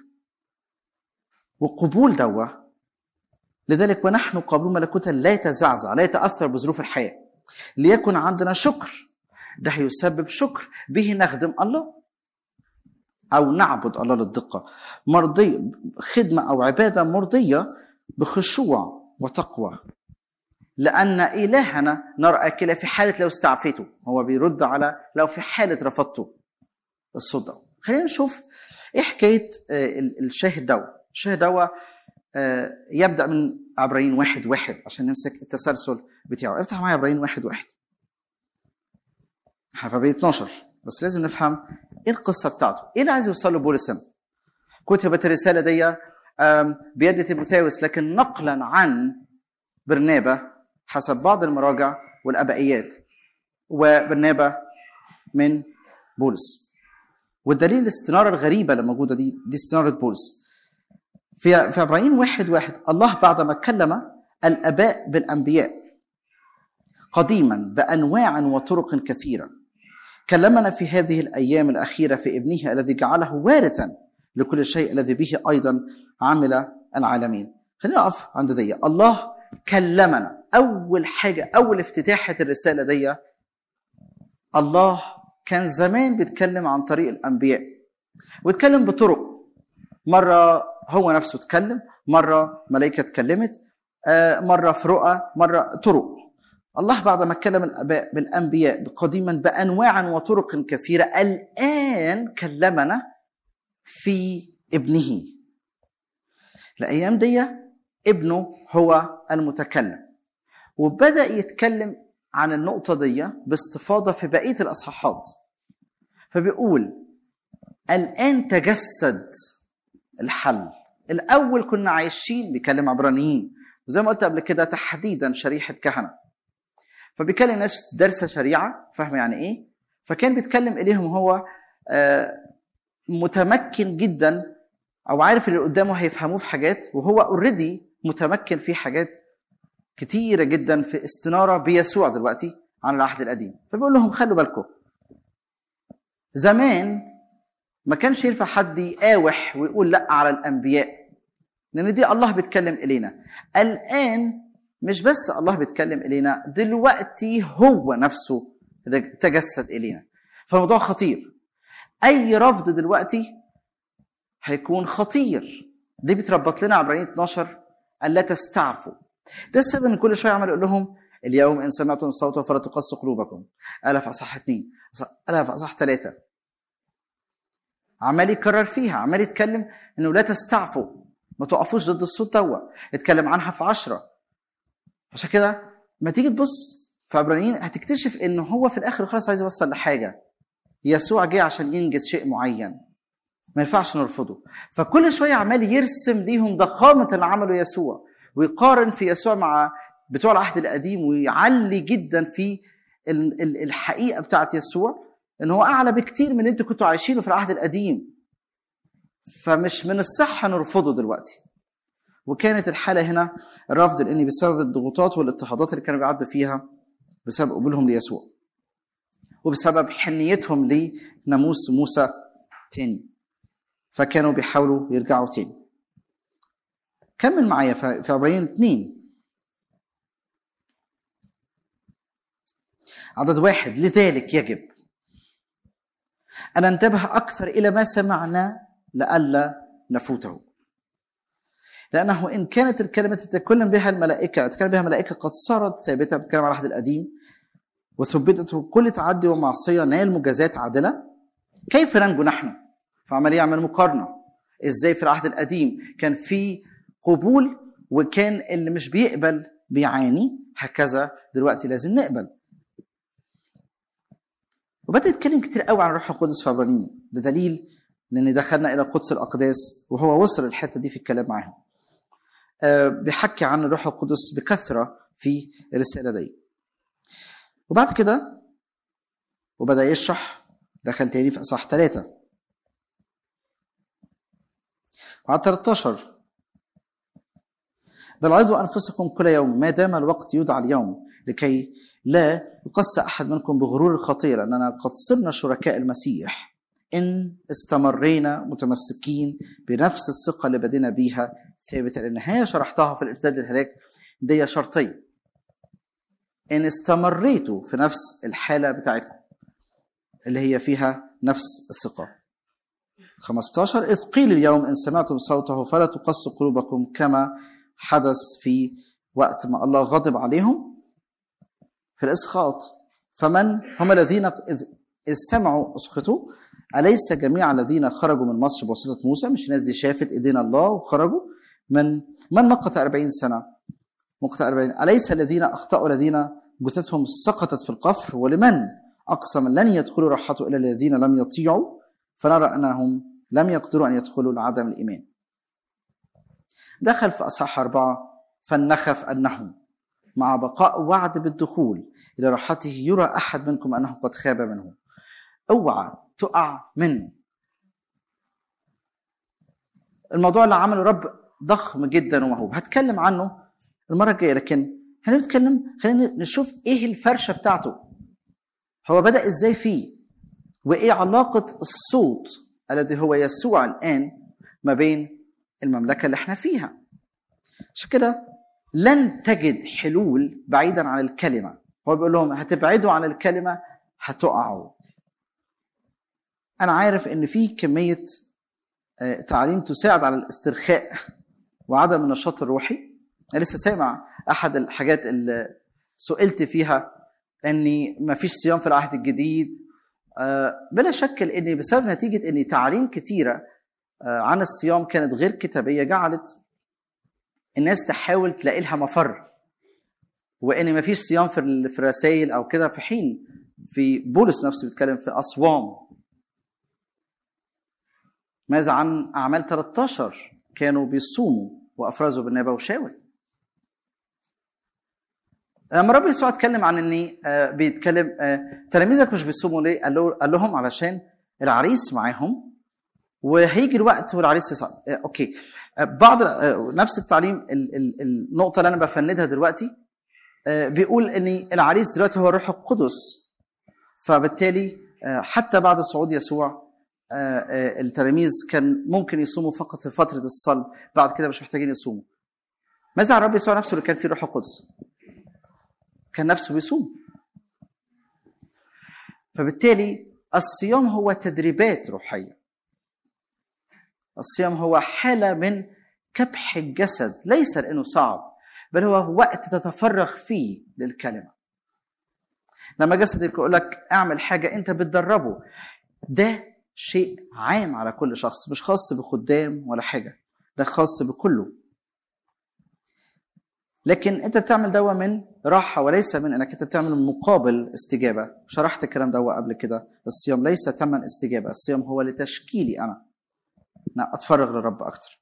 وقبول دوا لذلك ونحن قابلون ملكوتا لا يتزعزع لا يتاثر بظروف الحياه ليكن عندنا شكر ده هيسبب شكر به نخدم الله او نعبد الله للدقه مرضي خدمه او عباده مرضيه بخشوع وتقوى لان الهنا نرى كلا في حاله لو استعفيته هو بيرد على لو في حاله رفضته الصوت ده خلينا نشوف ايه حكايه الشاهد دوا الشاهد دوا يبدا من عبرين واحد واحد عشان نمسك التسلسل بتاعه افتح معايا عبرين واحد واحد احنا في عبرين 12 بس لازم نفهم ايه القصه بتاعته ايه اللي عايز يوصله بولس كتبت الرساله دي بيد تيموثاوس لكن نقلا عن برنابا حسب بعض المراجع والابائيات وبرنابا من بولس والدليل الاستناره الغريبه اللي موجوده دي دي استناره بولس في في عبرين واحد واحد الله بعدما كلم الاباء بالانبياء قديما بانواع وطرق كثيره كلمنا في هذه الايام الاخيره في ابنه الذي جعله وارثا لكل شيء الذي به ايضا عمل العالمين خلينا نقف عند دي الله كلمنا اول حاجه اول افتتاحه الرساله دي الله كان زمان بيتكلم عن طريق الانبياء واتكلم بطرق مره هو نفسه اتكلم مره ملائكه اتكلمت مره في رؤى مره طرق الله بعد ما كلم الاباء بالانبياء قديما بانواع وطرق كثيره الان كلمنا في ابنه الايام دي ابنه هو المتكلم وبدا يتكلم عن النقطه دي باستفاضه في بقيه الاصحاحات فبيقول الان تجسد الحل الاول كنا عايشين بيكلم عبرانيين وزي ما قلت قبل كده تحديدا شريحه كهنه فبيكلم ناس دارسه شريعه فاهمه يعني ايه فكان بيتكلم اليهم هو متمكن جدا او عارف اللي قدامه هيفهموه في حاجات وهو اوريدي متمكن في حاجات كتيرة جدا في استنارة بيسوع دلوقتي عن العهد القديم فبيقول لهم خلوا بالكم زمان ما كانش ينفع حد يقاوح ويقول لا على الانبياء لان دي الله بيتكلم الينا الان مش بس الله بيتكلم الينا دلوقتي هو نفسه تجسد الينا فالموضوع خطير اي رفض دلوقتي هيكون خطير دي بتربط لنا عبرانيين 12 الا تستعفوا ده السبب ان كل شويه عمال يقول لهم اليوم ان سمعتم صوته فلا تقص قلوبكم الا في اصح اثنين الا في اصح ثلاثه عمال يكرر فيها عمال يتكلم انه لا تستعفوا ما تقفوش ضد الصوت دوا اتكلم عنها في عشرة عشان كده ما تيجي تبص في عبرانيين هتكتشف ان هو في الاخر خلاص عايز يوصل لحاجه يسوع جه عشان ينجز شيء معين ما ينفعش نرفضه فكل شويه عمال يرسم ليهم ضخامه اللي عمله يسوع ويقارن في يسوع مع بتوع العهد القديم ويعلي جدا في الحقيقه بتاعت يسوع ان هو اعلى بكتير من اللي انتوا كنتوا عايشينه في العهد القديم فمش من الصح نرفضه دلوقتي وكانت الحالة هنا الرفض لأن بسبب الضغوطات والاضطهادات اللي كانوا بيعدوا فيها بسبب قبولهم ليسوع وبسبب حنيتهم لناموس موسى تاني فكانوا بيحاولوا يرجعوا تاني كمل معايا في عبرين اتنين عدد واحد لذلك يجب أن ننتبه أكثر إلى ما سمعنا لئلا نفوته لأنه إن كانت الكلمة تتكلم بها الملائكة تتكلم بها الملائكة قد صارت ثابتة بتتكلم على العهد القديم وثبتت كل تعدي ومعصية نال مجازات عادلة كيف ننجو نحن؟ فعمل يعمل مقارنة ازاي في العهد القديم كان في قبول وكان اللي مش بيقبل بيعاني هكذا دلوقتي لازم نقبل وبدأ يتكلم كتير قوي عن الروح القدس في عبرانيين ده دليل لان دخلنا الى قدس الاقداس وهو وصل الحته دي في الكلام معاهم أه بيحكي عن الروح القدس بكثره في الرساله دي وبعد كده وبدا يشرح دخل تاني في اصحاح ثلاثه وعلى 13 بل عظوا انفسكم كل يوم ما دام الوقت يدعى اليوم لكي لا يقص احد منكم بغرور الخطيه لاننا قد صرنا شركاء المسيح ان استمرينا متمسكين بنفس الثقه اللي بدينا بيها ثابته لان هي شرحتها في الارتداد الهلاك دي شرطين ان استمريتوا في نفس الحاله بتاعتكم اللي هي فيها نفس الثقه 15 إذ قيل اليوم إن سمعتم صوته فلا تقصوا قلوبكم كما حدث في وقت ما الله غضب عليهم في الإسخاط فمن هم الذين إذ, إذ سمعوا أسخطوا أليس جميع الذين خرجوا من مصر بواسطة موسى مش الناس دي شافت إيدينا الله وخرجوا من من مقت 40 سنة مقت 40 أليس الذين أخطأوا الذين جثثهم سقطت في القفر ولمن أقسم لن يدخلوا راحته إلى الذين لم يطيعوا فنرى أنهم لم يقدروا أن يدخلوا لعدم الإيمان دخل في أصحاح أربعة فلنخف أنهم مع بقاء وعد بالدخول إلى راحته يرى أحد منكم أنه قد خاب منه اوعى تقع منه الموضوع اللي عمله رب ضخم جدا وموهوب هتكلم عنه المرة الجاية لكن هنا بنتكلم خلينا نشوف ايه الفرشة بتاعته هو بدأ ازاي فيه وايه علاقة الصوت الذي هو يسوع الآن ما بين المملكة اللي احنا فيها عشان كده لن تجد حلول بعيدا عن الكلمة هو بيقول لهم هتبعدوا عن الكلمة هتقعوا أنا عارف إن في كمية تعليم تساعد على الاسترخاء وعدم النشاط الروحي أنا لسه سامع أحد الحاجات اللي سئلت فيها إني ما فيش صيام في العهد الجديد بلا شك ان بسبب نتيجه ان تعاليم كتيره عن الصيام كانت غير كتابيه جعلت الناس تحاول تلاقي لها مفر وان ما فيش صيام في الرسائل او كده في حين في بولس نفسه بيتكلم في اصوام ماذا عن اعمال 13 كانوا بيصوموا وافرزوا بالنبا وشاول لما رب يسوع اتكلم عن اني بيتكلم تلاميذك مش بيصوموا ليه؟ قال, له قال لهم علشان العريس معاهم وهيجي الوقت والعريس يصعد اوكي بعض نفس التعليم النقطه اللي انا بفندها دلوقتي بيقول ان العريس دلوقتي هو الروح القدس فبالتالي حتى بعد صعود يسوع التلاميذ كان ممكن يصوموا فقط في فتره الصلب بعد كده مش محتاجين يصوموا ماذا عن الرب يسوع نفسه اللي كان فيه الروح القدس كان نفسه بيصوم فبالتالي الصيام هو تدريبات روحيه الصيام هو حاله من كبح الجسد ليس لانه صعب بل هو وقت تتفرغ فيه للكلمه لما جسدك يقول لك اعمل حاجه انت بتدربه ده شيء عام على كل شخص مش خاص بخدام ولا حاجه ده خاص بكله لكن انت بتعمل دوا من راحه وليس من انك انت بتعمل مقابل استجابه شرحت الكلام دوا قبل كده الصيام ليس ثمن استجابه الصيام هو لتشكيلي انا انا اتفرغ للرب اكتر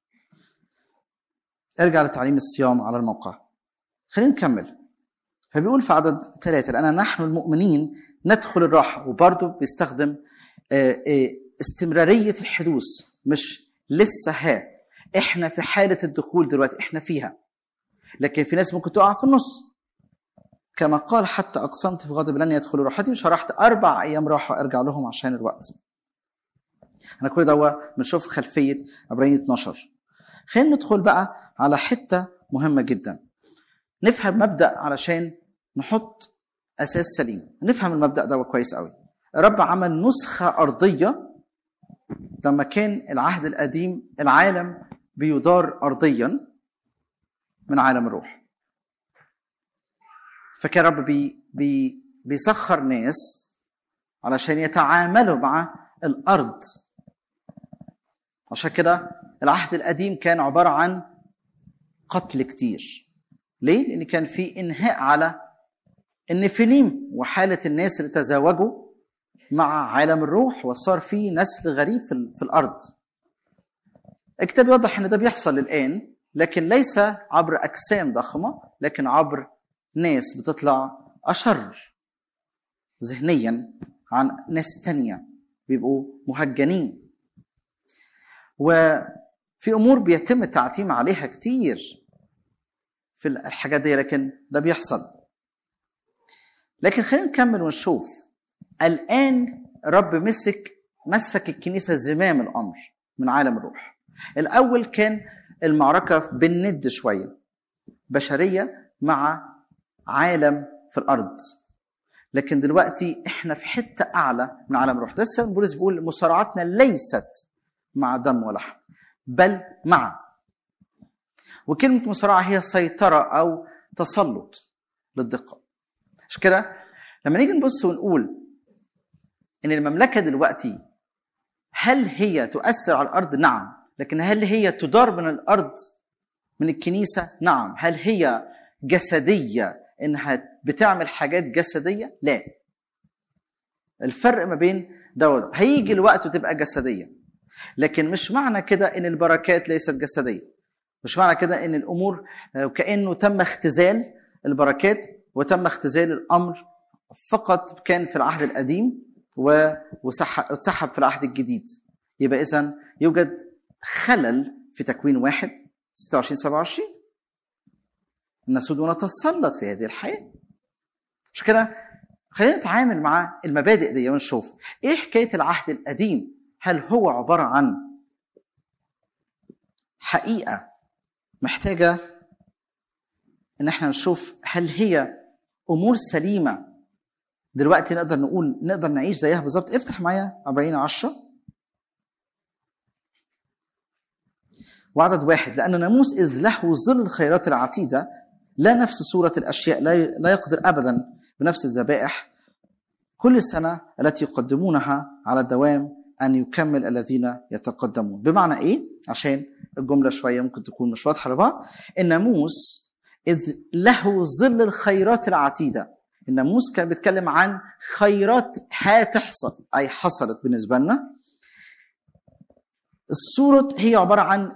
ارجع لتعليم الصيام على الموقع خلينا نكمل فبيقول في عدد ثلاثة لأن نحن المؤمنين ندخل الراحة وبرضه بيستخدم استمرارية الحدوث مش لسه ها احنا في حاله الدخول دلوقتي احنا فيها لكن في ناس ممكن تقع في النص كما قال حتى اقسمت في غضب لن يدخلوا راحتي وشرحت اربع ايام راحه ارجع لهم عشان الوقت انا كل ده بنشوف خلفيه عبرين 12 خلينا ندخل بقى على حته مهمه جدا نفهم مبدا علشان نحط اساس سليم نفهم المبدا ده كويس قوي الرب عمل نسخه ارضيه لما كان العهد القديم العالم بيدار ارضيا من عالم الروح فكان رب بي بي بيسخر ناس علشان يتعاملوا مع الارض عشان كده العهد القديم كان عباره عن قتل كتير ليه؟ لان كان في انهاء على النفليم وحاله الناس اللي تزاوجوا مع عالم الروح وصار في نسل غريب في, في الارض. الكتاب يوضح ان ده بيحصل الان لكن ليس عبر اجسام ضخمه لكن عبر ناس بتطلع اشر ذهنيا عن ناس تانية بيبقوا مهجنين وفي امور بيتم التعتيم عليها كتير في الحاجات دي لكن ده بيحصل لكن خلينا نكمل ونشوف الان رب مسك مسك الكنيسه زمام الامر من عالم الروح الاول كان المعركه بالند شويه بشريه مع عالم في الارض لكن دلوقتي احنا في حته اعلى من عالم الروح ده السبب بولس بيقول مصارعتنا ليست مع دم ولحم بل مع وكلمه مصارعه هي سيطره او تسلط للدقه مش كده لما نيجي نبص ونقول ان المملكه دلوقتي هل هي تؤثر على الارض نعم لكن هل هي تدار من الارض من الكنيسه نعم هل هي جسديه انها بتعمل حاجات جسديه لا الفرق ما بين ده وده هيجي الوقت وتبقى جسديه لكن مش معنى كده ان البركات ليست جسديه مش معنى كده ان الامور كانه تم اختزال البركات وتم اختزال الامر فقط كان في العهد القديم واتسحب في العهد الجديد يبقى اذا يوجد خلل في تكوين واحد 26 27 نسود ونتسلط في هذه الحياه عشان كده خلينا نتعامل مع المبادئ دي ونشوف ايه حكايه العهد القديم هل هو عباره عن حقيقه محتاجه ان احنا نشوف هل هي امور سليمه دلوقتي نقدر نقول نقدر نعيش زيها بالظبط افتح معايا عبرين عشرة وعدد واحد لأن ناموس إذ له ظل الخيرات العتيدة لا نفس صورة الأشياء لا يقدر أبدا بنفس الذبائح كل سنة التي يقدمونها على الدوام أن يكمل الذين يتقدمون بمعنى إيه؟ عشان الجملة شوية ممكن تكون مش واضحة لبعض الناموس إذ له ظل الخيرات العتيدة الناموس كان بيتكلم عن خيرات هتحصل أي حصلت بالنسبة لنا الصورة هي عبارة عن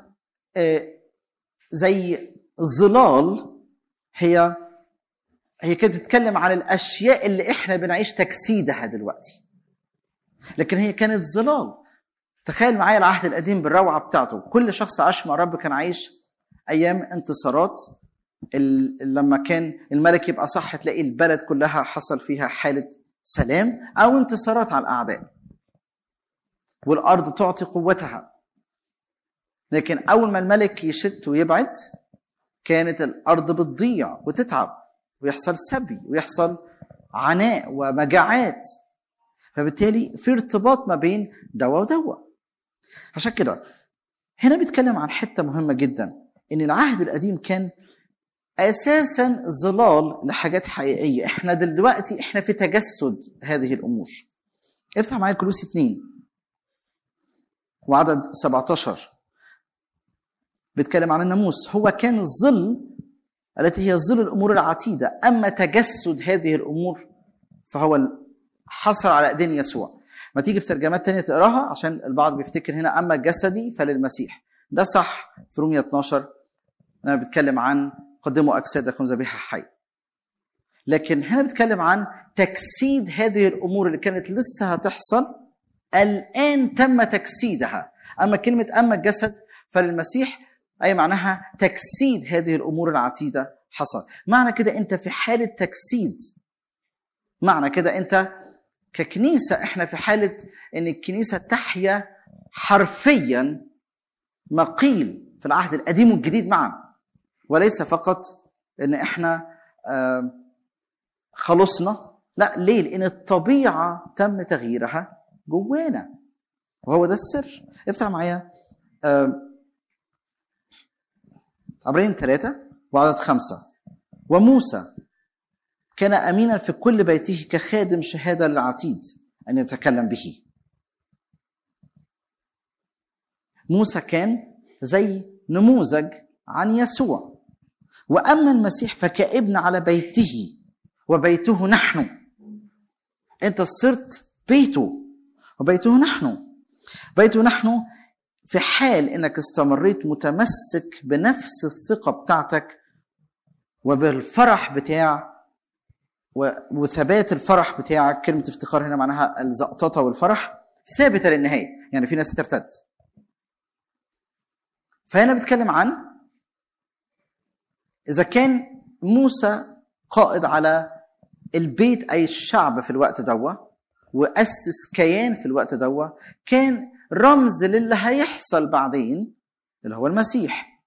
زي ظلال هي هي كانت بتتكلم عن الاشياء اللي احنا بنعيش تجسيدها دلوقتي لكن هي كانت ظلال تخيل معايا العهد القديم بالروعه بتاعته كل شخص عاش مع رب كان عايش ايام انتصارات لما كان الملك يبقى صح تلاقي البلد كلها حصل فيها حاله سلام او انتصارات على الاعداء والارض تعطي قوتها لكن اول ما الملك يشت ويبعد كانت الارض بتضيع وتتعب ويحصل سبي ويحصل عناء ومجاعات فبالتالي في ارتباط ما بين دواء ودواء عشان كده هنا بيتكلم عن حته مهمه جدا ان العهد القديم كان اساسا ظلال لحاجات حقيقيه احنا دلوقتي احنا في تجسد هذه الامور افتح معايا كلوس 2 وعدد 17 بيتكلم عن الناموس هو كان الظل التي هي ظل الامور العتيده اما تجسد هذه الامور فهو حصل على ايدين يسوع ما تيجي في ترجمات تانية تقراها عشان البعض بيفتكر هنا اما جسدي فللمسيح ده صح في رومية 12 انا بتكلم عن قدموا اجسادكم ذبيحه حي لكن هنا بتكلم عن تجسيد هذه الامور اللي كانت لسه هتحصل الان تم تجسيدها اما كلمه اما الجسد فللمسيح اي معناها تجسيد هذه الامور العتيده حصل معنى كده انت في حاله تجسيد معنى كده انت ككنيسه احنا في حاله ان الكنيسه تحيا حرفيا ما قيل في العهد القديم والجديد معا وليس فقط ان احنا آه، خلصنا لا ليه لان الطبيعه تم تغييرها جوانا وهو ده السر افتح معايا آه، عبرين ثلاثة وعدد خمسة وموسى كان أمينا في كل بيته كخادم شهادة للعتيد أن يتكلم به موسى كان زي نموذج عن يسوع وأما المسيح فكابن على بيته وبيته نحن أنت صرت بيته وبيته نحن بيته نحن في حال انك استمريت متمسك بنفس الثقه بتاعتك وبالفرح بتاع وثبات الفرح بتاعك كلمه افتخار هنا معناها الزقططه والفرح ثابته للنهايه يعني في ناس ترتد فهنا بتكلم عن اذا كان موسى قائد على البيت اي الشعب في الوقت دوا واسس كيان في الوقت دوا كان رمز للي هيحصل بعدين اللي هو المسيح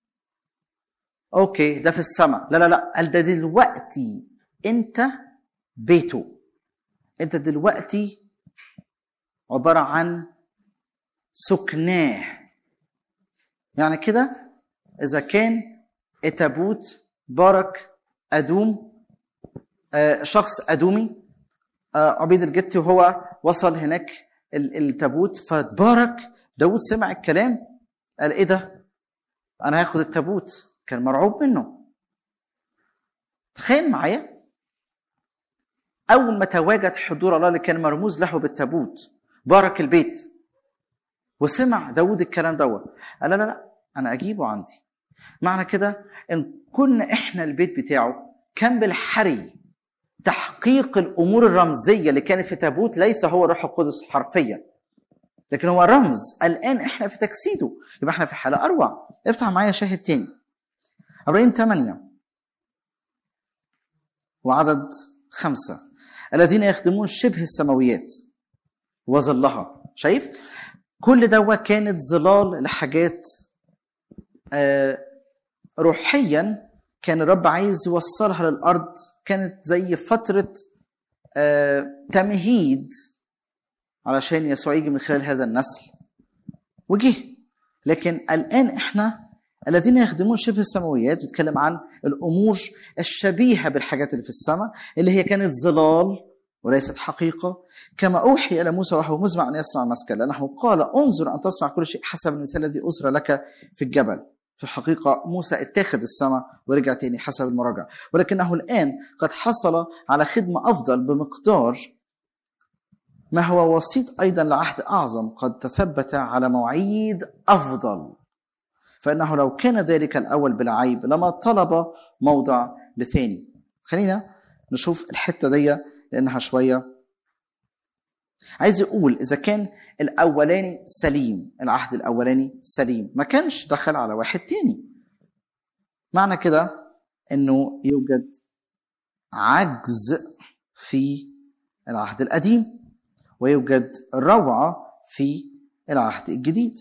اوكي ده في السماء لا لا لا قال ده دلوقتي انت بيته انت دلوقتي عباره عن سكناه يعني كده اذا كان التابوت بارك ادوم آه شخص ادومي آه عبيد الجتي وهو وصل هناك التابوت فتبارك داود سمع الكلام قال ايه ده انا هاخد التابوت كان مرعوب منه تخيل معايا اول ما تواجد حضور الله اللي كان مرموز له بالتابوت بارك البيت وسمع داود الكلام دوت قال لا لا لا انا اجيبه عندي معنى كده ان كنا احنا البيت بتاعه كان بالحري تحقيق الامور الرمزيه اللي كانت في تابوت ليس هو الروح القدس حرفيا لكن هو رمز الان احنا في تجسيده يبقى احنا في حاله اروع افتح معايا شاهد تاني عبرين 8 وعدد خمسة الذين يخدمون شبه السماويات وظلها شايف كل ده كانت ظلال لحاجات آه روحيا كان الرب عايز يوصلها للارض كانت زي فتره آه تمهيد علشان يسوع يجي من خلال هذا النسل وجه لكن الان احنا الذين يخدمون شبه السماويات بيتكلم عن الامور الشبيهه بالحاجات اللي في السماء اللي هي كانت ظلال وليست حقيقة كما أوحي إلى موسى وهو مزمع أن يصنع مسكن لأنه قال انظر أن تصنع كل شيء حسب المثال الذي أسر لك في الجبل في الحقيقة موسى اتخذ السماء ورجع تاني حسب المراجعة ولكنه الآن قد حصل على خدمة أفضل بمقدار ما هو وسيط أيضا لعهد أعظم قد تثبت على مواعيد أفضل فإنه لو كان ذلك الأول بلا عيب لما طلب موضع لثاني خلينا نشوف الحتة دي لأنها شوية عايز يقول إذا كان الأولاني سليم العهد الأولاني سليم ما كانش دخل على واحد تاني معنى كده إنه يوجد عجز في العهد القديم ويوجد روعة في العهد الجديد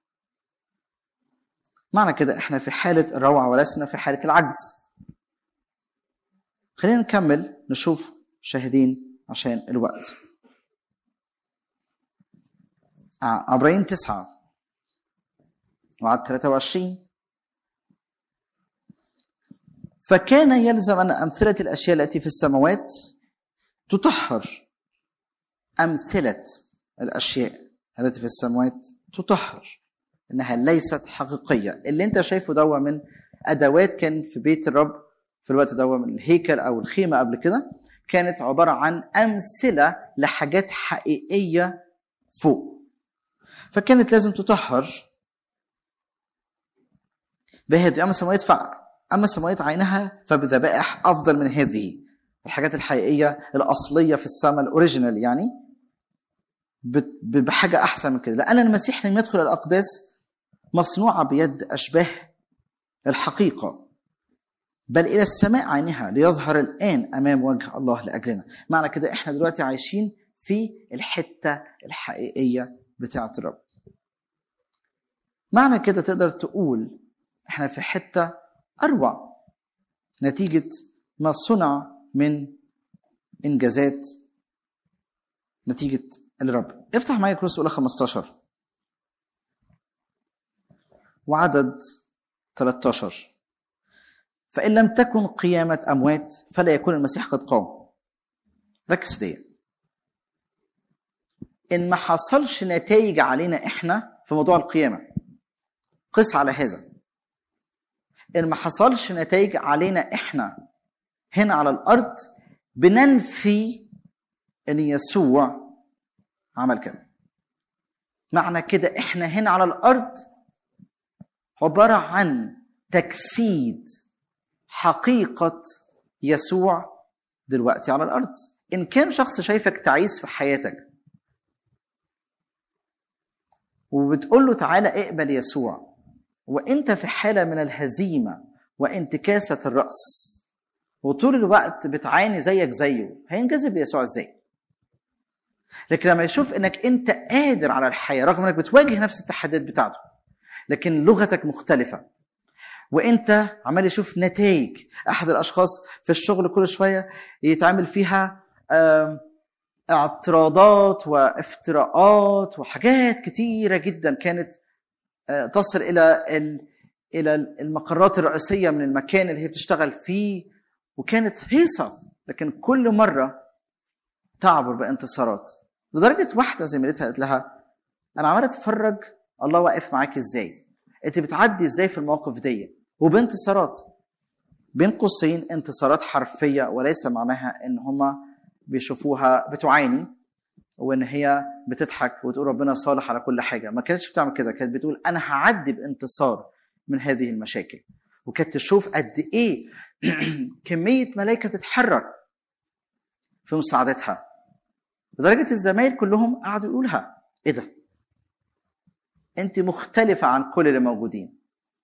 معنى كده احنا في حالة الروعة ولسنا في حالة العجز خلينا نكمل نشوف شاهدين عشان الوقت عبرين تسعة وعد 23 فكان يلزم أن أمثلة الأشياء التي في السماوات تطهر أمثلة الأشياء التي في السماوات تطهر إنها ليست حقيقية اللي أنت شايفه دوا من أدوات كان في بيت الرب في الوقت دوا من الهيكل أو الخيمة قبل كده كانت عبارة عن أمثلة لحاجات حقيقية فوق فكانت لازم تطهر بهذه أما السماوات ف... أما السماوات عينها فبذبائح أفضل من هذه الحاجات الحقيقية الأصلية في السماء الأوريجينال يعني بت- ب- بحاجه احسن من كده لان المسيح لم يدخل الاقداس مصنوعه بيد اشباه الحقيقه بل الى السماء عينها ليظهر الان امام وجه الله لاجلنا معنى كده احنا دلوقتي عايشين في الحته الحقيقيه بتاعه الرب معنى كده تقدر تقول احنا في حته اروع نتيجه ما صنع من انجازات نتيجه الرب افتح معايا كروس اولى 15 وعدد 13 فإن لم تكن قيامة أموات فلا يكون المسيح قد قام ركز في دي إن ما حصلش نتائج علينا إحنا في موضوع القيامة قس على هذا إن ما حصلش نتائج علينا إحنا هنا على الأرض بننفي إن يسوع عمل كده معنى كده إحنا هنا على الأرض عبارة عن تجسيد حقيقة يسوع دلوقتي على الأرض إن كان شخص شايفك تعيس في حياتك وبتقول له تعالى اقبل يسوع وانت في حالة من الهزيمة وانتكاسة الرأس وطول الوقت بتعاني زيك زيه هينجذب ليسوع ازاي لكن لما يشوف انك انت قادر على الحياة رغم انك بتواجه نفس التحديات بتاعته لكن لغتك مختلفة وانت عمال يشوف نتائج احد الاشخاص في الشغل كل شويه يتعمل فيها آم، اعتراضات وافتراءات وحاجات كتيره جدا كانت آه، تصل الى ال- الى المقرات الرئيسيه من المكان اللي هي بتشتغل فيه وكانت هيصه لكن كل مره تعبر بانتصارات لدرجه واحده زميلتها قالت لها انا عماله اتفرج الله واقف معاك ازاي انت بتعدي ازاي في المواقف دي وبانتصارات بين قوسين انتصارات حرفيه وليس معناها ان هما بيشوفوها بتعاني وان هي بتضحك وتقول ربنا صالح على كل حاجه ما كانتش بتعمل كده كانت بتقول انا هعدي بانتصار من هذه المشاكل وكانت تشوف قد ايه كميه ملائكه تتحرك في مساعدتها لدرجه الزمايل كلهم قعدوا يقولوا لها ايه ده انت مختلفه عن كل اللي موجودين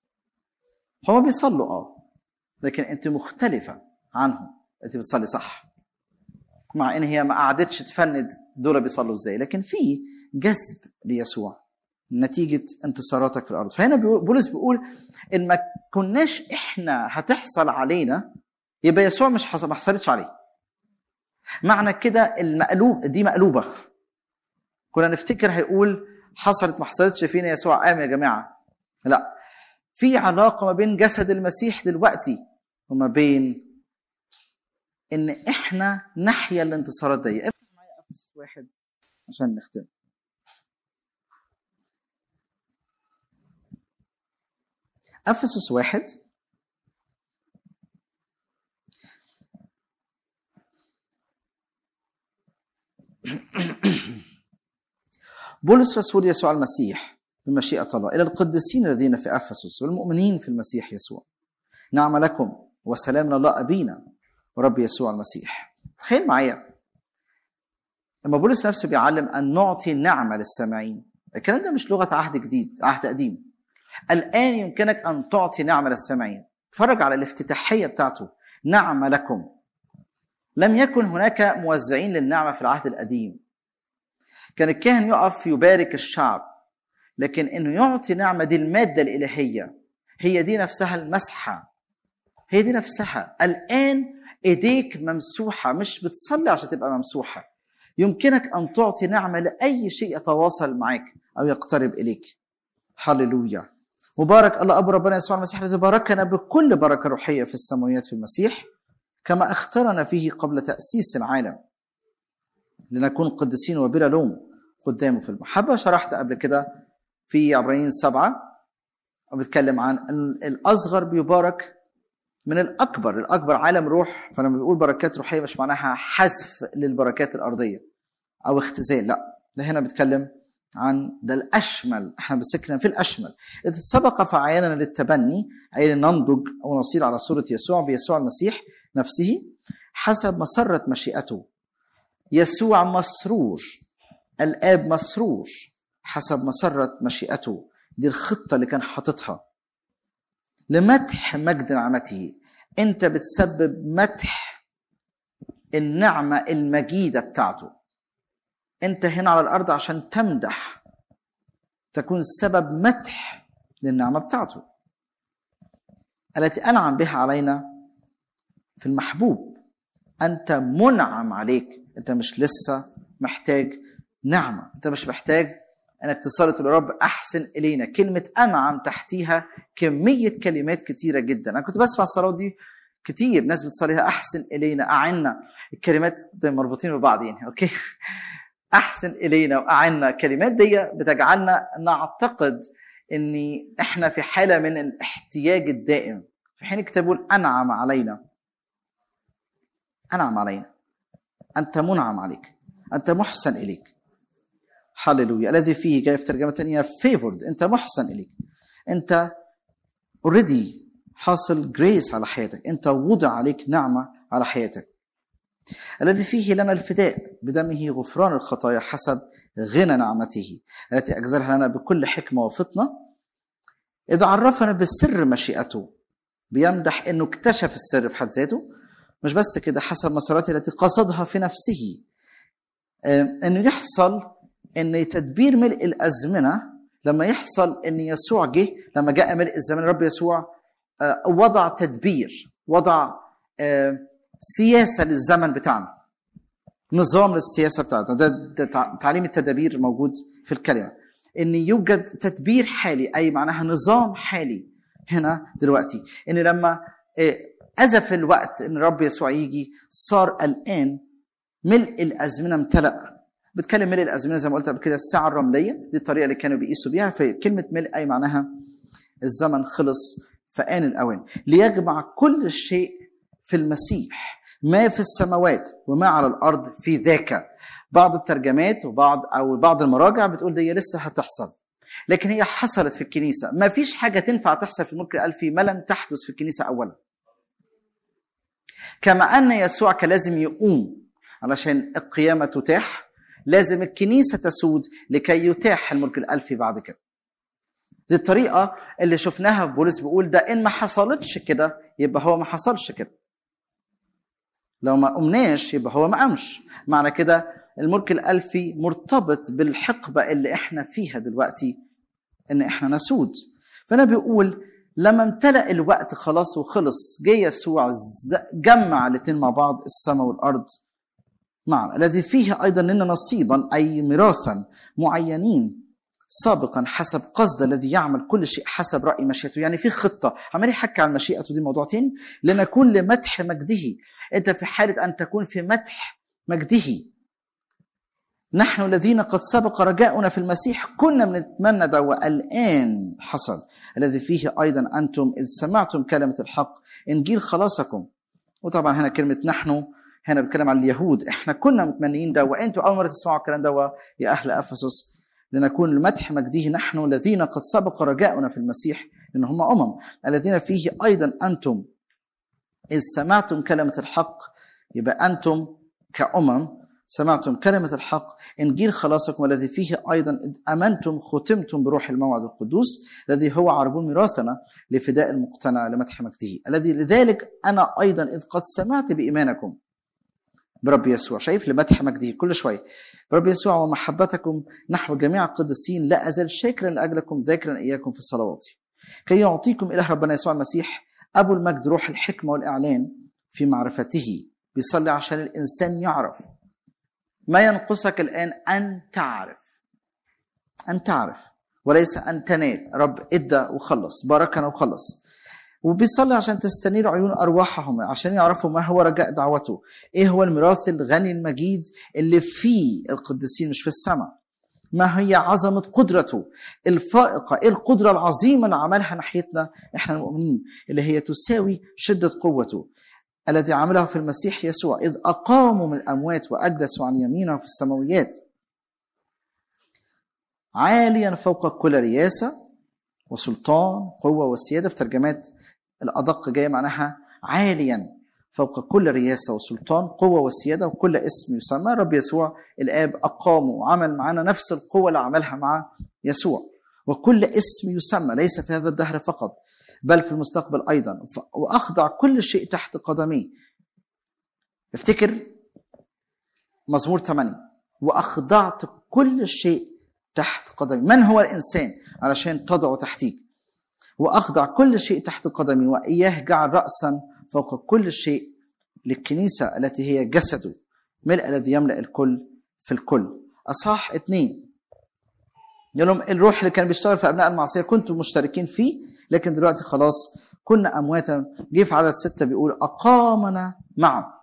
هما بيصلوا اه لكن انت مختلفه عنهم انت بتصلي صح مع ان هي ما قعدتش تفند دول بيصلوا ازاي لكن في جذب ليسوع نتيجه انتصاراتك في الارض فهنا بيقول- بولس بيقول ان ما كناش احنا هتحصل علينا يبقى يسوع مش حصل ما حصلتش عليه معنى كده المقلوب دي مقلوبه كنا نفتكر هيقول حصلت ما حصلتش فينا يسوع قام يا جماعه لا في علاقه ما بين جسد المسيح دلوقتي وما بين ان احنا نحيا الانتصارات دي افتح معايا افسس واحد عشان نختم افسس واحد بولس رسول يسوع المسيح بمشيئة الله إلى القديسين الذين في أفسس والمؤمنين في المسيح يسوع نعم لكم وسلام من الله أبينا ورب يسوع المسيح تخيل معايا لما بولس نفسه بيعلم أن نعطي نعمة للسامعين الكلام ده مش لغة عهد جديد عهد قديم الآن يمكنك أن تعطي نعمة للسامعين اتفرج على الافتتاحية بتاعته نعمة لكم لم يكن هناك موزعين للنعمة في العهد القديم كان الكاهن يقف يبارك الشعب لكن انه يعطي نعمه دي الماده الالهيه هي دي نفسها المسحه هي دي نفسها الان ايديك ممسوحه مش بتصلي عشان تبقى ممسوحه يمكنك ان تعطي نعمه لاي شيء يتواصل معك او يقترب اليك هللويا مبارك الله ابو ربنا يسوع المسيح الذي باركنا بكل بركه روحيه في السماويات في المسيح كما اختارنا فيه قبل تاسيس العالم لنكون قديسين وبلا لوم قدامه في المحبة شرحت قبل كده في عبرانيين سبعة وبتكلم عن ال- الأصغر بيبارك من الأكبر الأكبر عالم روح فلما بيقول بركات روحية مش معناها حذف للبركات الأرضية أو اختزال لا ده هنا بيتكلم عن ده الأشمل احنا بسكنا في الأشمل إذ سبق فعياننا للتبني أي لننضج أو نصير على صورة يسوع بيسوع المسيح نفسه حسب مسرة مشيئته يسوع مسرور الآب مسرور حسب مسرة مشيئته دي الخطة اللي كان حاططها لمدح مجد نعمته انت بتسبب مدح النعمة المجيدة بتاعته انت هنا على الارض عشان تمدح تكون سبب مدح للنعمة بتاعته التي انعم بها علينا في المحبوب انت منعم عليك انت مش لسه محتاج نعمة انت مش محتاج انك تصلي تقول يا رب احسن الينا كلمة انعم تحتيها كمية كلمات كتيرة جدا انا كنت بسمع الصلاة دي كتير ناس بتصليها احسن الينا اعنا الكلمات دي مربوطين ببعض يعني اوكي احسن الينا واعنا الكلمات دي بتجعلنا نعتقد ان احنا في حاله من الاحتياج الدائم في حين الكتاب يقول انعم علينا انعم علينا انت منعم عليك انت محسن اليك هللويا الذي فيه جاي في ترجمه ثانيه فيفورد انت محسن اليك انت اوريدي حاصل جريس على حياتك انت وضع عليك نعمه على حياتك الذي فيه لنا الفداء بدمه غفران الخطايا حسب غنى نعمته التي أجزلها لنا بكل حكمة وفطنة إذا عرفنا بالسر مشيئته بيمدح أنه اكتشف السر في حد ذاته مش بس كده حسب مساراته التي قصدها في نفسه أنه يحصل أن تدبير ملء الأزمنة لما يحصل أن يسوع جه لما جاء ملء الزمان الرب يسوع وضع تدبير وضع سياسه للزمن بتاعنا نظام للسياسه بتاعتنا ده, ده تعليم التدابير موجود في الكلمه ان يوجد تدبير حالي اي معناها نظام حالي هنا دلوقتي ان لما ازف الوقت ان الرب يسوع يجي صار الان ملء الازمنه امتلأ بتكلم ملء الازمنه زي ما قلت قبل كده الساعه الرمليه دي الطريقه اللي كانوا بيقيسوا بيها فكلمه ملء اي معناها الزمن خلص فآن الأوان ليجمع كل شيء في المسيح ما في السماوات وما على الارض في ذاك بعض الترجمات وبعض او بعض المراجع بتقول دي لسه هتحصل لكن هي حصلت في الكنيسه ما فيش حاجه تنفع تحصل في الملك الالفي ما لم تحدث في الكنيسه اولا كما ان يسوع كان لازم يقوم علشان القيامه تتاح لازم الكنيسه تسود لكي يتاح الملك الالفي بعد كده دي الطريقه اللي شفناها في بولس بيقول ده ان ما حصلتش كده يبقى هو ما حصلش كده لو ما قمناش يبقى هو ما قامش معنى كده الملك الالفي مرتبط بالحقبه اللي احنا فيها دلوقتي ان احنا نسود فانا بيقول لما امتلأ الوقت خلاص وخلص جه يسوع جمع الاثنين مع بعض السماء والارض معا الذي فيه ايضا لنا نصيبا اي ميراثا معينين سابقا حسب قصد الذي يعمل كل شيء حسب راي مشيئته يعني في خطه عمال يحكي عن مشيئته دي موضوع تاني لنكون لمدح مجده انت في حاله ان تكون في مدح مجده نحن الذين قد سبق رجاؤنا في المسيح كنا بنتمنى ده والان حصل الذي فيه ايضا انتم اذ سمعتم كلمه الحق انجيل خلاصكم وطبعا هنا كلمه نحن هنا بتكلم عن اليهود احنا كنا متمنيين ده وانتم اول مره تسمعوا الكلام ده يا اهل افسس لنكون المدح مجده نحن الذين قد سبق رجاؤنا في المسيح لان هم امم الذين فيه ايضا انتم اذ سمعتم كلمه الحق يبقى انتم كامم سمعتم كلمة الحق إنجيل خلاصكم الذي فيه أيضا إذ أمنتم ختمتم بروح الموعد القدوس الذي هو عربون ميراثنا لفداء المقتنع لمدح مجده الذي لذلك أنا أيضا إذ قد سمعت بإيمانكم برب يسوع شايف لمدح مجده كل شوية برب يسوع ومحبتكم نحو جميع القديسين لا أزال شاكرا لأجلكم ذاكرا إياكم في صلواتي كي يعطيكم إله ربنا يسوع المسيح أبو المجد روح الحكمة والإعلان في معرفته بيصلي عشان الإنسان يعرف ما ينقصك الآن أن تعرف أن تعرف وليس أن تنال رب إدى وخلص باركنا وخلص وبيصلي عشان تستنير عيون أرواحهم عشان يعرفوا ما هو رجاء دعوته إيه هو الميراث الغني المجيد اللي فيه القديسين مش في السماء ما هي عظمة قدرته الفائقة إيه القدرة العظيمة اللي عملها ناحيتنا إحنا المؤمنين اللي هي تساوي شدة قوته الذي عمله في المسيح يسوع إذ أقاموا من الأموات وأجلسوا عن يمينه في السماويات عاليا فوق كل رياسة وسلطان قوة وسيادة في ترجمات الأدق جاية معناها عاليا فوق كل رياسة وسلطان قوة وسيادة وكل اسم يسمى رب يسوع الآب أقامه وعمل معنا نفس القوة اللي عملها مع يسوع وكل اسم يسمى ليس في هذا الدهر فقط بل في المستقبل أيضا وأخضع كل شيء تحت قدميه افتكر مزمور 8 وأخضعت كل شيء تحت قدمي من هو الإنسان علشان تضع تحتيه وأخضع كل شيء تحت قدمي وإياه جعل رأسا فوق كل شيء للكنيسة التي هي جسده ملء الذي يملأ الكل في الكل أصح اثنين يقول لهم الروح اللي كان بيشتغل في أبناء المعصية كنتم مشتركين فيه لكن دلوقتي خلاص كنا أمواتا جه في عدد ستة بيقول أقامنا معه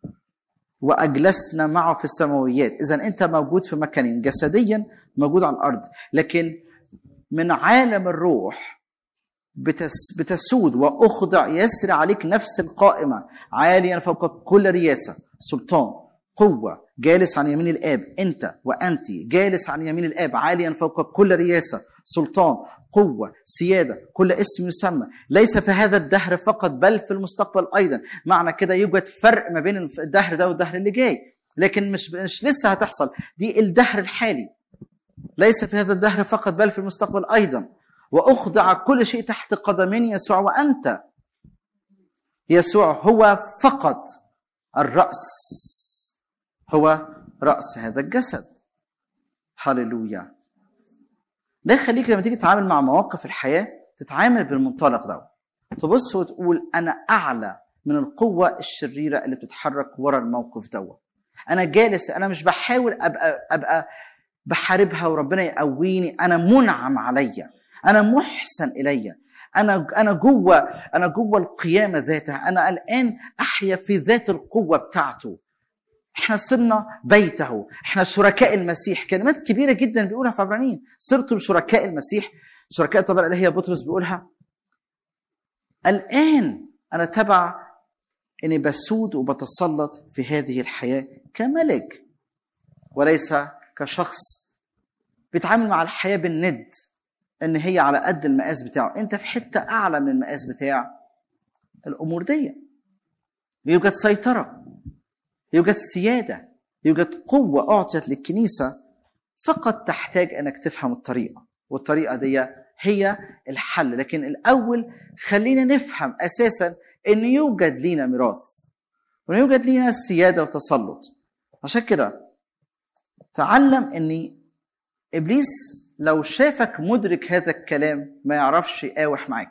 وأجلسنا معه في السماويات إذا أنت موجود في مكانين جسديا موجود على الأرض لكن من عالم الروح بتس بتسود واخضع يسري عليك نفس القائمه عاليا فوق كل رياسه سلطان قوه جالس عن يمين الاب انت وانت جالس عن يمين الاب عاليا فوق كل رياسه سلطان قوه سياده كل اسم يسمى ليس في هذا الدهر فقط بل في المستقبل ايضا معنى كده يوجد فرق ما بين الدهر ده والدهر اللي جاي لكن مش مش لسه هتحصل دي الدهر الحالي ليس في هذا الدهر فقط بل في المستقبل ايضا واخضع كل شيء تحت قدمين يسوع وانت يسوع هو فقط الراس هو راس هذا الجسد هللويا ده يخليك لما تيجي تتعامل مع مواقف الحياه تتعامل بالمنطلق ده تبص وتقول انا اعلى من القوه الشريره اللي بتتحرك ورا الموقف دوت انا جالس انا مش بحاول ابقى ابقى بحاربها وربنا يقويني انا منعم عليا انا محسن الي انا انا جوه انا جوه القيامه ذاتها انا الان احيا في ذات القوه بتاعته احنا صرنا بيته احنا شركاء المسيح كلمات كبيره جدا بيقولها في عبرانيين صرتم شركاء المسيح شركاء طبعا اللي هي بطرس بيقولها الان انا تبع اني بسود وبتسلط في هذه الحياه كملك وليس كشخص بيتعامل مع الحياه بالند ان هي على قد المقاس بتاعه انت في حته اعلى من المقاس بتاع الامور دي يوجد سيطره يوجد سياده يوجد قوه اعطيت للكنيسه فقط تحتاج انك تفهم الطريقه والطريقه دي هي الحل لكن الاول خلينا نفهم اساسا ان يوجد لينا ميراث وان يوجد لينا سياده وتسلط عشان كده تعلم ان ابليس لو شافك مدرك هذا الكلام ما يعرفش يقاوح معاك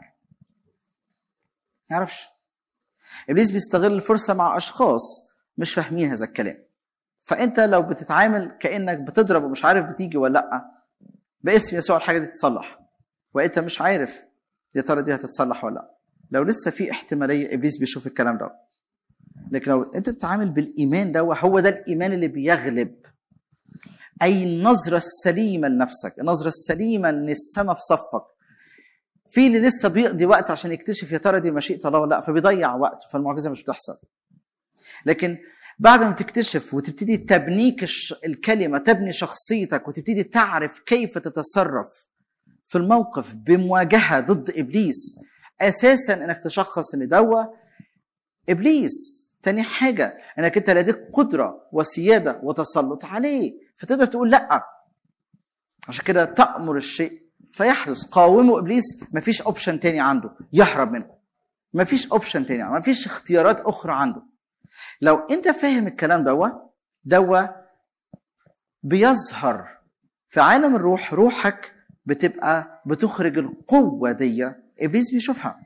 يعرفش ابليس بيستغل الفرصه مع اشخاص مش فاهمين هذا الكلام فانت لو بتتعامل كانك بتضرب ومش عارف بتيجي ولا لا باسم يسوع الحاجه دي تتصلح وانت مش عارف يا ترى دي هتتصلح ولا لا لو لسه في احتماليه ابليس بيشوف الكلام ده لكن لو انت بتتعامل بالايمان ده هو ده الايمان اللي بيغلب اي النظره السليمه لنفسك النظره السليمه ان السماء في صفك في اللي لسه بيقضي وقت عشان يكتشف يا ترى دي مشيئه الله ولا لا فبيضيع وقته فالمعجزه مش بتحصل لكن بعد ما تكتشف وتبتدي تبنيك الكلمه تبني شخصيتك وتبتدي تعرف كيف تتصرف في الموقف بمواجهه ضد ابليس اساسا انك تشخص ان دوا ابليس تاني حاجه انك انت لديك قدره وسياده وتسلط عليه فتقدر تقول لا عشان كده تأمر الشيء فيحدث قاوموا ابليس مفيش اوبشن تاني عنده يهرب منكم مفيش اوبشن تاني عنده مفيش اختيارات اخرى عنده لو انت فاهم الكلام دوا دوا بيظهر في عالم الروح روحك بتبقى بتخرج القوة دي ابليس بيشوفها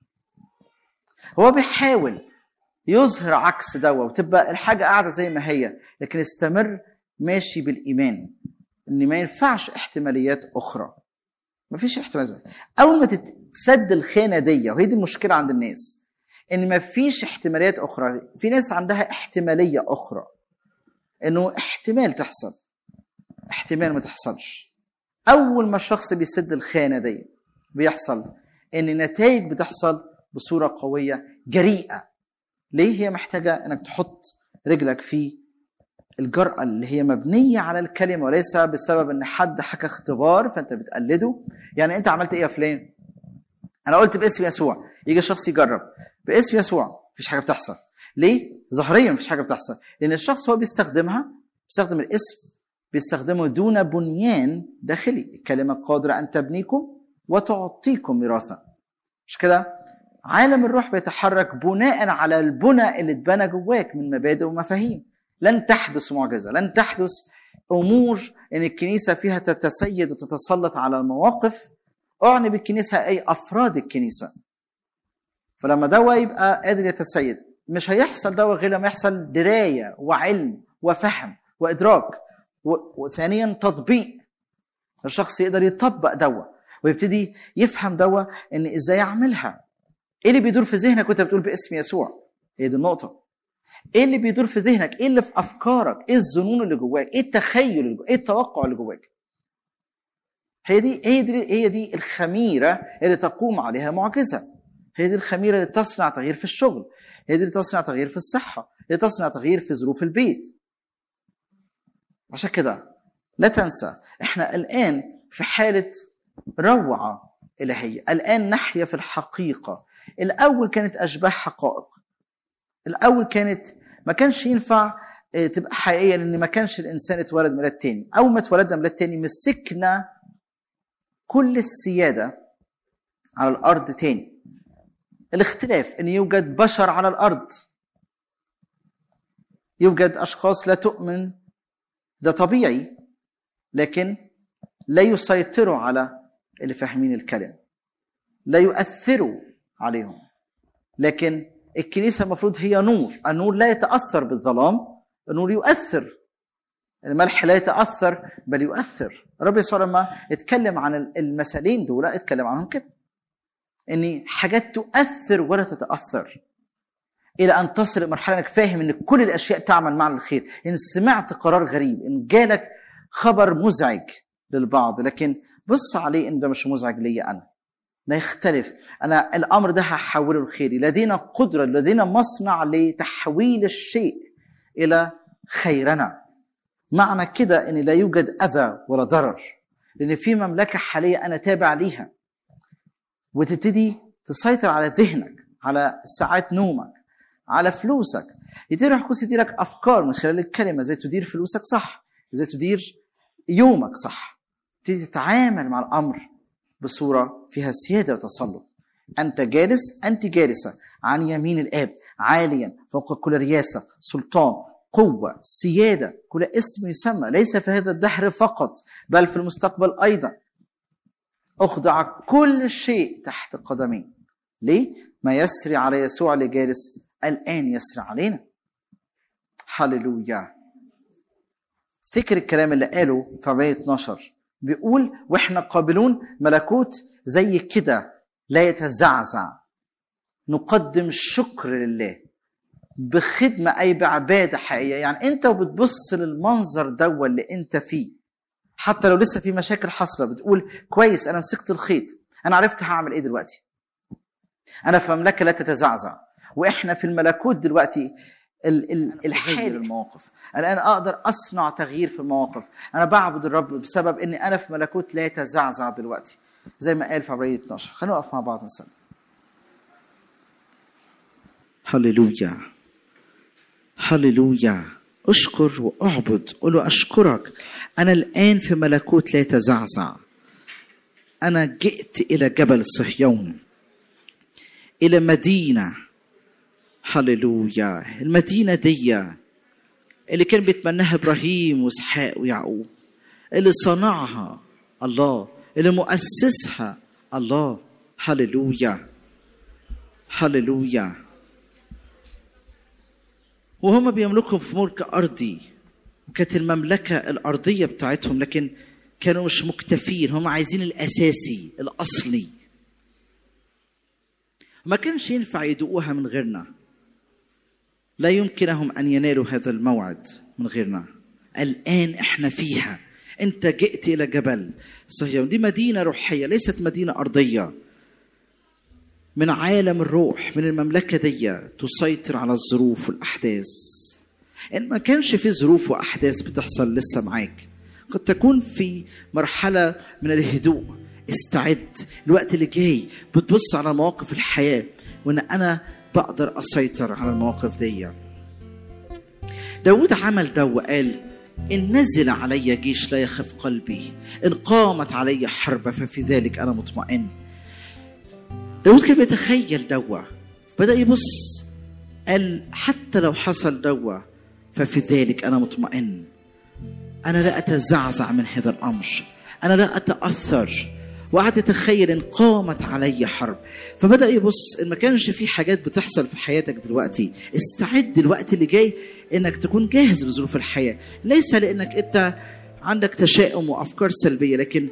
هو بيحاول يظهر عكس دوا وتبقى الحاجة قاعدة زي ما هي لكن استمر ماشي بالايمان ان ما ينفعش احتماليات اخرى ما فيش احتمالات اول ما تتسد الخانه دي وهي دي المشكله عند الناس ان ما فيش احتماليات اخرى في ناس عندها احتماليه اخرى انه احتمال تحصل احتمال ما تحصلش اول ما الشخص بيسد الخانه دي بيحصل ان نتائج بتحصل بصوره قويه جريئه ليه هي محتاجه انك تحط رجلك في الجرأة اللي هي مبنية على الكلمة وليس بسبب ان حد حكى اختبار فانت بتقلده يعني انت عملت ايه يا فلان انا قلت باسم يسوع يجي شخص يجرب باسم يسوع مفيش حاجة بتحصل ليه ظاهريا مفيش حاجه بتحصل لان الشخص هو بيستخدمها بيستخدم الاسم بيستخدمه دون بنيان داخلي الكلمه قادره ان تبنيكم وتعطيكم ميراثا مش كده عالم الروح بيتحرك بناء على البنى اللي اتبنى جواك من مبادئ ومفاهيم لن تحدث معجزه لن تحدث امور ان الكنيسه فيها تتسيد وتتسلط على المواقف اعني بالكنيسه اي افراد الكنيسه فلما دوا يبقى قادر يتسيد مش هيحصل دوا غير لما يحصل درايه وعلم وفهم وادراك و- وثانيا تطبيق الشخص يقدر يطبق دوا ويبتدي يفهم دوا ان ازاي اعملها ايه اللي بيدور في ذهنك وانت بتقول باسم يسوع هي دي النقطه ايه اللي بيدور في ذهنك ايه اللي في افكارك ايه الظنون اللي جواك ايه التخيل اللي جواك ايه التوقع اللي جواك هي دي هي دي هي دي الخميره اللي تقوم عليها معجزه هي دي الخميره اللي تصنع تغيير في الشغل هي دي اللي تصنع تغيير في الصحه هي تصنع تغيير في ظروف البيت عشان كده لا تنسى احنا الان في حاله روعه الهيه الان نحيا في الحقيقه الاول كانت اشباه حقائق الاول كانت ما كانش ينفع اه، تبقى حقيقيه لان ما كانش الانسان اتولد ميلاد تاني اول ما اتولدنا ميلاد تاني مسكنا كل السياده على الارض تاني الاختلاف ان يوجد بشر على الارض يوجد اشخاص لا تؤمن ده طبيعي لكن لا يسيطروا على اللي فاهمين الكلام لا يؤثروا عليهم لكن الكنيسة المفروض هي نور النور لا يتأثر بالظلام النور يؤثر الملح لا يتأثر بل يؤثر رب يسوع لما اتكلم عن المثلين دول اتكلم عنهم كده ان حاجات تؤثر ولا تتأثر الى ان تصل لمرحله انك فاهم ان كل الاشياء تعمل معا للخير ان سمعت قرار غريب ان جالك خبر مزعج للبعض لكن بص عليه ان ده مش مزعج ليا انا لا يختلف انا الامر ده هحوله لخيري لدينا قدره لدينا مصنع لتحويل الشيء الى خيرنا معنى كده ان لا يوجد اذى ولا ضرر لان في مملكه حاليه انا تابع ليها وتبتدي تسيطر على ذهنك على ساعات نومك على فلوسك يبتدي روح القدس يديلك افكار من خلال الكلمه ازاي تدير فلوسك صح ازاي تدير يومك صح تبتدي تتعامل مع الامر بصوره فيها سياده وتسلط انت جالس انت جالسه عن يمين الاب عاليا فوق كل رياسه سلطان قوه سياده كل اسم يسمى ليس في هذا الدهر فقط بل في المستقبل ايضا اخضع كل شيء تحت قدمي ليه ما يسري على يسوع اللي جالس الان يسري علينا هللويا افتكر الكلام اللي قاله في عبرية 12 بيقول واحنا قابلون ملكوت زي كده لا يتزعزع نقدم شكر لله بخدمة أي بعبادة حقيقية يعني أنت وبتبص للمنظر ده اللي أنت فيه حتى لو لسه في مشاكل حاصلة بتقول كويس أنا مسكت الخيط أنا عرفت هعمل إيه دلوقتي أنا في مملكة لا تتزعزع وإحنا في الملكوت دلوقتي ال- ال- الحالي المواقف الان اقدر اصنع تغيير في المواقف انا بعبد الرب بسبب اني انا في ملكوت لا يتزعزع دلوقتي زي ما قال في عبرية 12 خلينا نقف مع بعض نصلي هللويا هللويا اشكر واعبد قل له اشكرك انا الان في ملكوت لا يتزعزع انا جئت الى جبل صهيون الى مدينه هللويا المدينة دي اللي كان بيتمناها إبراهيم وإسحاق ويعقوب اللي صنعها الله اللي مؤسسها الله هللويا هللويا وهم بيملكهم في ملك أرضي وكانت المملكة الأرضية بتاعتهم لكن كانوا مش مكتفين هم عايزين الأساسي الأصلي ما كانش ينفع يدوقوها من غيرنا لا يمكنهم ان ينالوا هذا الموعد من غيرنا الان احنا فيها انت جئت الى جبل صهيون دي مدينه روحيه ليست مدينه ارضيه من عالم الروح من المملكه دي تسيطر على الظروف والاحداث ان ما كانش في ظروف واحداث بتحصل لسه معاك قد تكون في مرحله من الهدوء استعد الوقت اللي جاي بتبص على مواقف الحياه وان انا بقدر اسيطر على المواقف دي داود عمل ده وقال إن نزل علي جيش لا يخف قلبي إن قامت علي حرب ففي ذلك أنا مطمئن داود كان بيتخيل دوا بدأ يبص قال حتى لو حصل دوا ففي ذلك أنا مطمئن أنا لا أتزعزع من هذا الأمر أنا لا أتأثر وقعد يتخيل إن قامت علي حرب فبدأ يبص إن ما كانش في حاجات بتحصل في حياتك دلوقتي استعد الوقت اللي جاي إنك تكون جاهز لظروف الحياة ليس لأنك أنت عندك تشاؤم وأفكار سلبية لكن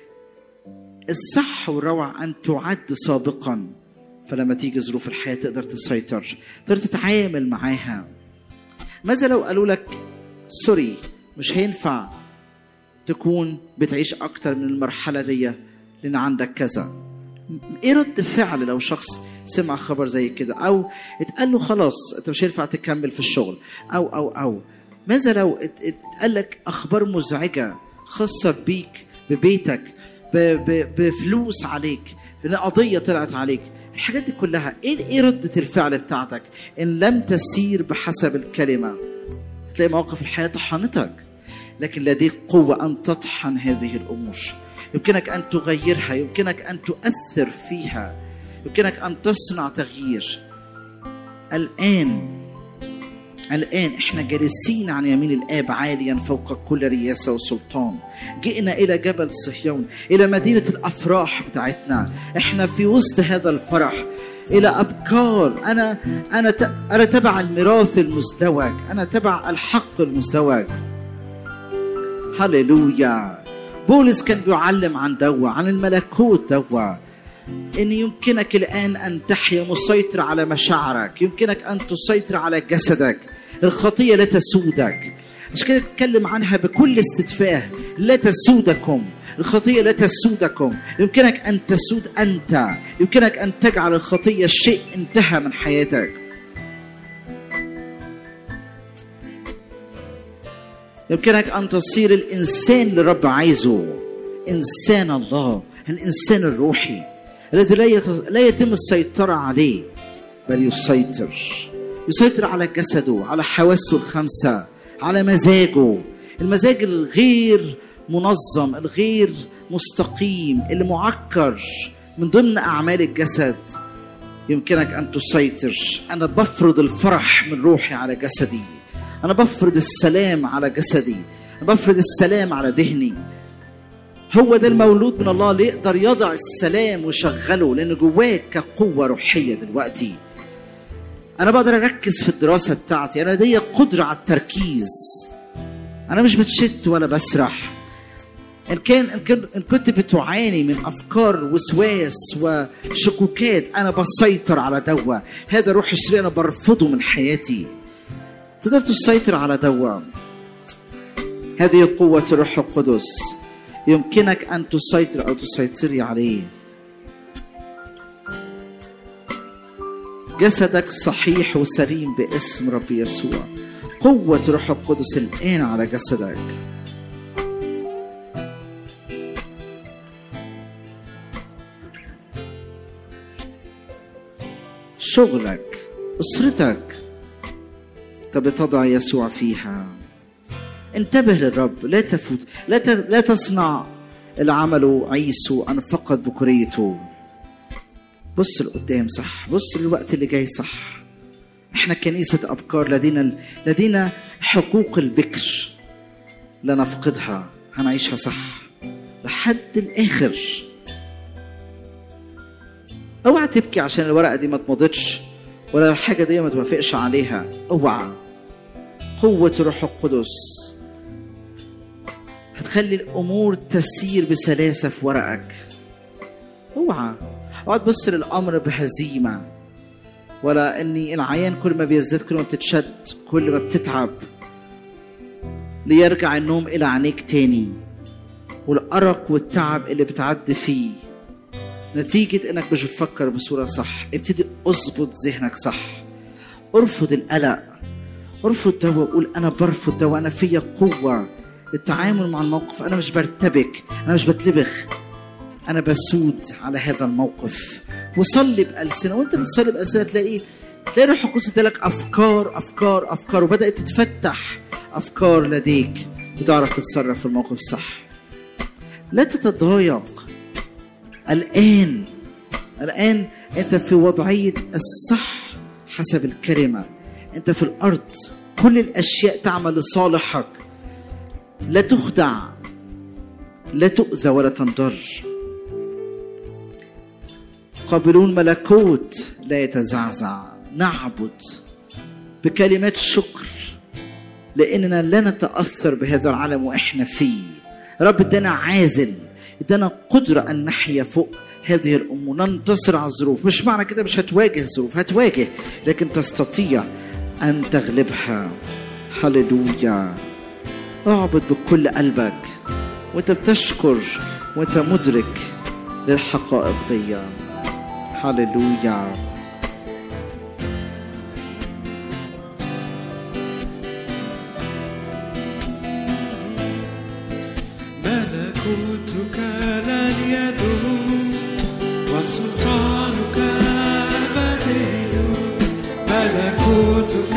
الصح والروعة أن تعد سابقا فلما تيجي ظروف الحياة تقدر تسيطر تقدر تتعامل معاها ماذا لو قالوا لك سوري مش هينفع تكون بتعيش أكتر من المرحلة دي لأن عندك كذا إيه رد فعل لو شخص سمع خبر زي كده أو اتقال له خلاص أنت مش هينفع تكمل في الشغل أو أو أو ماذا لو اتقال لك أخبار مزعجة خاصة بيك ببيتك بفلوس عليك ان قضيه طلعت عليك الحاجات دي كلها ايه ايه رده الفعل بتاعتك ان لم تسير بحسب الكلمه هتلاقي مواقف الحياه طحنتك لكن لديك قوه ان تطحن هذه الامور يمكنك ان تغيرها يمكنك ان تؤثر فيها يمكنك ان تصنع تغيير الان الآن احنا جالسين عن يمين الآب عاليا فوق كل رياسة وسلطان جئنا إلى جبل صهيون إلى مدينة الأفراح بتاعتنا احنا في وسط هذا الفرح إلى أبكار أنا أنا ت... أنا تبع الميراث المزدوج أنا تبع الحق المزدوج هللويا بولس كان بيعلم عن دوا عن الملكوت دوا ان يمكنك الان ان تحيا مسيطر على مشاعرك يمكنك ان تسيطر على جسدك الخطيه لا تسودك عشان كده اتكلم عنها بكل استدفاه لا تسودكم الخطيه لا تسودكم يمكنك ان تسود انت يمكنك ان تجعل الخطيه شيء انتهى من حياتك يمكنك ان تصير الانسان اللي رب عايزه انسان الله الانسان الروحي الذي لا لا يتم السيطرة عليه بل يسيطر يسيطر على جسده على حواسه الخمسة على مزاجه المزاج الغير منظم الغير مستقيم اللي معكر من ضمن أعمال الجسد يمكنك أن تسيطر أنا بفرض الفرح من روحي على جسدي أنا بفرض السلام على جسدي أنا بفرض السلام على ذهني هو ده المولود من الله اللي يقدر يضع السلام ويشغله لان جواك قوه روحيه دلوقتي انا بقدر اركز في الدراسه بتاعتي انا لدي قدره على التركيز انا مش بتشت ولا بسرح ان كان ان كنت بتعاني من افكار وسواس وشكوكات انا بسيطر على دوا هذا روح الشرير انا برفضه من حياتي تقدر تسيطر على دوا هذه قوه الروح القدس يمكنك ان تسيطر او تسيطري عليه جسدك صحيح وسليم باسم رب يسوع قوة روح القدس الآن على جسدك شغلك أسرتك طب تضع يسوع فيها انتبه للرب لا تفوت لا ت... لا تصنع اللي عمله عيسو ان فقد بكوريته بص لقدام صح بص للوقت اللي جاي صح احنا كنيسة أبكار لدينا لدينا حقوق البكر لا نفقدها هنعيشها صح لحد الآخر اوعى تبكي عشان الورقة دي ما اتمضتش ولا الحاجة دي ما توافقش عليها اوعى قوة روح القدس هتخلي الامور تسير بسلاسه في ورقك اوعى اوعى تبص للامر بهزيمه ولا اني العيان كل ما بيزداد كل ما بتتشد كل ما بتتعب ليرجع النوم الى عينيك تاني والارق والتعب اللي بتعدي فيه نتيجة انك مش بتفكر بصورة صح ابتدي اظبط ذهنك صح ارفض القلق ارفض ده وقول انا برفض ده وانا فيا قوه التعامل مع الموقف انا مش برتبك انا مش بتلبخ انا بسود على هذا الموقف وصلي بالسنه وانت بتصلي بالسنه تلاقي تلاقي الروح القدس ادالك افكار افكار افكار وبدات تتفتح افكار لديك وتعرف تتصرف في الموقف صح لا تتضايق الان الان انت في وضعيه الصح حسب الكلمه انت في الارض كل الاشياء تعمل لصالحك لا تخدع لا تؤذى ولا تنضر قابلون ملكوت لا يتزعزع نعبد بكلمات شكر لاننا لا نتاثر بهذا العالم واحنا فيه رب ادانا عازل ادانا قدره ان نحيا فوق هذه الامور ننتصر على الظروف مش معنى كده مش هتواجه الظروف هتواجه لكن تستطيع ان تغلبها هللويا اعبد بكل قلبك وانت بتشكر وانت مدرك للحقائق دي هللويا ملكوتك لن يدوم وسلطانك أبدي ملكوتك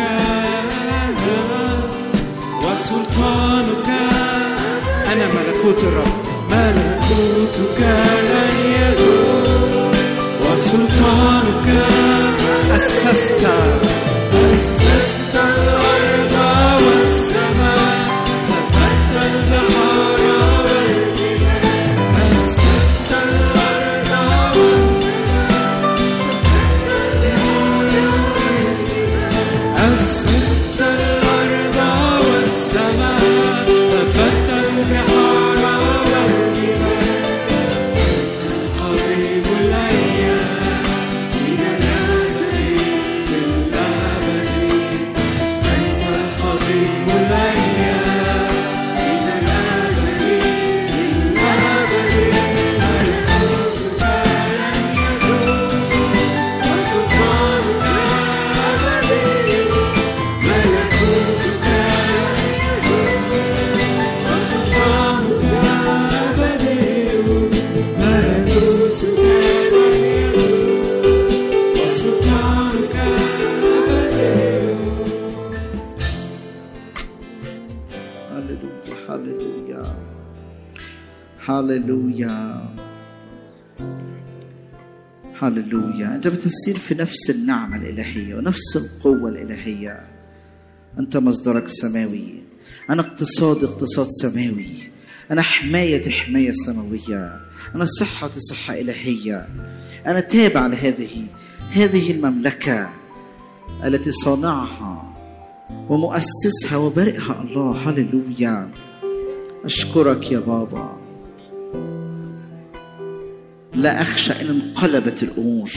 وسلطانك أنا ملكوت الرب ملكوتك لن يدوم وسلطانك أسست أسست الأرض والسماء ثبت البحر أسست الأرض والسماء أسست الأرض والسماء ثبت البحار والجبال قضيب الأيام من الأبد للأبد أنت القضيب الأيام من الأبد للأبد ملكوتك لن يزول وسلطانك أبدي ملكوتك وسلطانك أبدي ملكوتك وسلطانك أبدي هللويا هللويا هللويا هللويا انت بتسير في نفس النعمه الالهيه ونفس القوه الالهيه انت مصدرك سماوي انا اقتصاد اقتصاد سماوي انا حمايه حمايه سماويه انا صحه صحه الهيه انا تابع لهذه هذه المملكه التي صانعها ومؤسسها وبارئها الله هللويا أشكرك يا بابا لا أخشى إن انقلبت الأمور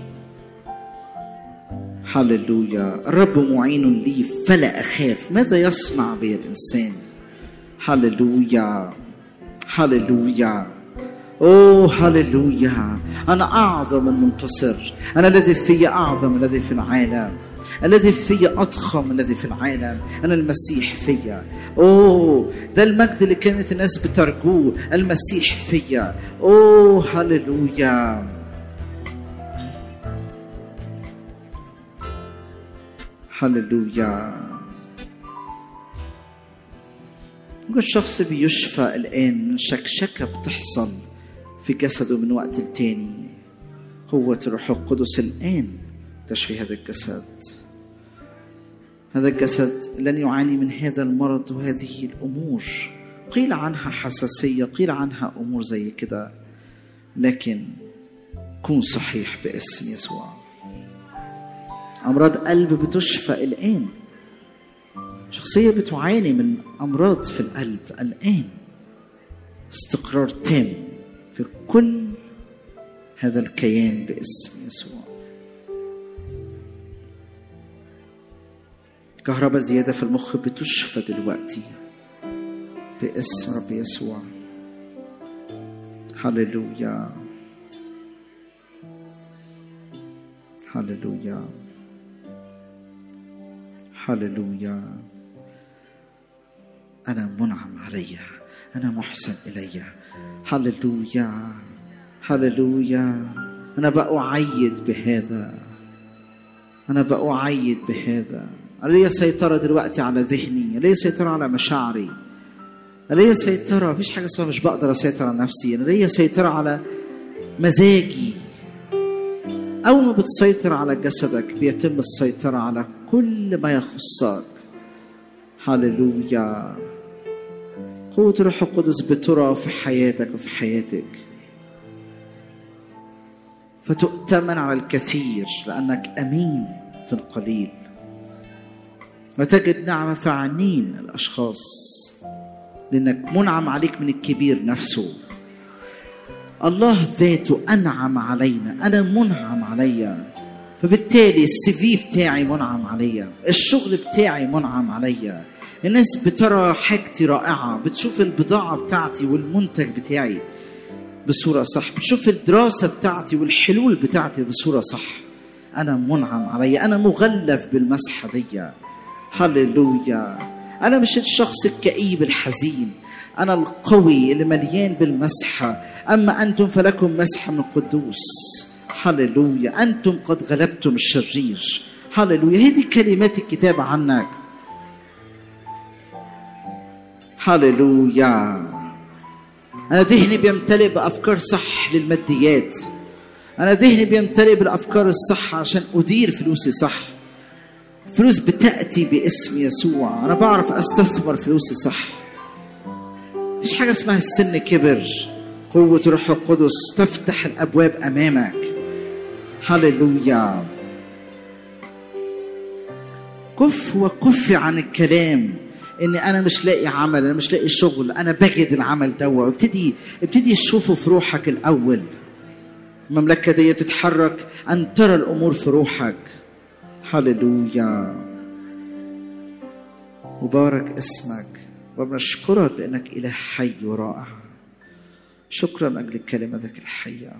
هللويا الرب معين لي فلا أخاف ماذا يصنع بي الإنسان هللويا هللويا اوه هللويا انا اعظم المنتصر انا الذي في اعظم الذي في العالم الذي في اضخم من الذي في العالم انا المسيح فيا اوه ده المجد اللي كانت الناس بترجوه المسيح فيا اوه هللويا هللويا يوجد شخص بيشفى الآن من شكشكة بتحصل في جسده من وقت لتاني قوة الروح القدس الآن تشفي هذا الجسد هذا الجسد لن يعاني من هذا المرض وهذه الأمور قيل عنها حساسية قيل عنها أمور زي كده لكن كن صحيح باسم يسوع أمراض قلب بتشفى الآن شخصية بتعاني من أمراض في القلب الآن استقرار تام في كل هذا الكيان باسم يسوع كهرباء زيادة في المخ بتشفى دلوقتي باسم رب يسوع هللويا هللويا هللويا أنا منعم علي أنا محسن إلي أنا بأعيد بهذا أنا ليا سيطرة دلوقتي على ذهني أنا ليا سيطرة على مشاعري أنا ليا سيطرة مفيش حاجة اسمها مش بقدر أسيطر على نفسي أنا ليا سيطرة على مزاجي أول ما بتسيطر على جسدك بيتم السيطرة على كل ما يخصك هللويا قوة الروح القدس بترى في حياتك وفي حياتك فتؤتمن على الكثير لأنك أمين في القليل وتجد نعمة في عينين الأشخاص لأنك منعم عليك من الكبير نفسه الله ذاته أنعم علينا أنا منعم عليا فبالتالي السي في بتاعي منعم عليا الشغل بتاعي منعم عليا الناس بترى حاجتي رائعة بتشوف البضاعة بتاعتي والمنتج بتاعي بصورة صح بتشوف الدراسة بتاعتي والحلول بتاعتي بصورة صح أنا منعم عليا أنا مغلف بالمسحة دي هللويا أنا مش الشخص الكئيب الحزين أنا القوي اللي مليان بالمسحة أما أنتم فلكم مسحة من القدوس هللويا أنتم قد غلبتم الشرير هللويا هذه كلمات الكتاب عنك هللويا أنا ذهني بيمتلئ بأفكار صح للماديات أنا ذهني بيمتلئ بالأفكار الصح عشان أدير فلوسي صح فلوس بتأتي باسم يسوع أنا بعرف أستثمر فلوسي صح مفيش حاجة اسمها السن كبر قوة روح القدس تفتح الأبواب أمامك هللويا كف وكف عن الكلام ان انا مش لاقي عمل انا مش لاقي شغل انا بجد العمل ده وابتدي ابتدي تشوفه في روحك الاول المملكه دي بتتحرك ان ترى الامور في روحك هللويا مبارك اسمك وبنشكرك لانك اله حي ورائع شكرا من اجل كلمتك الحيه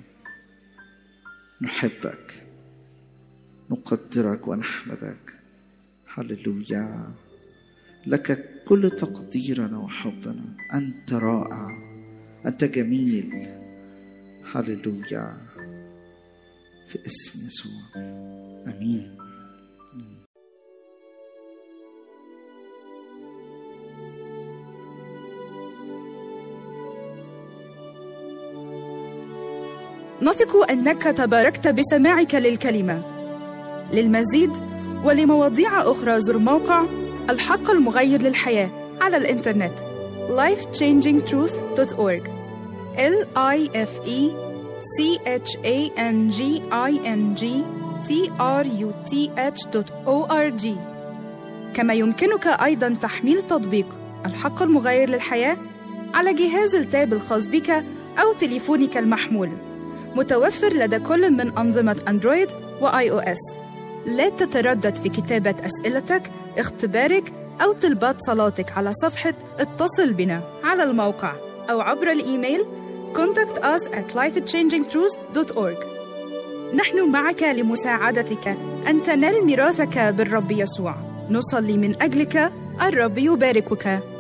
نحبك نقدرك ونحمدك هللويا لك كل تقديرنا وحبنا انت رائع انت جميل هللويا في اسم يسوع امين نثق انك تباركت بسماعك للكلمه للمزيد ولمواضيع اخرى زر موقع الحق المغير للحياه على الانترنت lifechangingtruth.org l i f e c h a n g i n g t r u t h.org كما يمكنك ايضا تحميل تطبيق الحق المغير للحياه على جهاز التاب الخاص بك او تليفونك المحمول متوفر لدى كل من أنظمة أندرويد وآي أو إس. لا تتردد في كتابة أسئلتك، اختبارك أو طلبات صلاتك على صفحة اتصل بنا على الموقع أو عبر الإيميل contact us at lifechangingtruth.org نحن معك لمساعدتك أن تنال ميراثك بالرب يسوع نصلي من أجلك الرب يباركك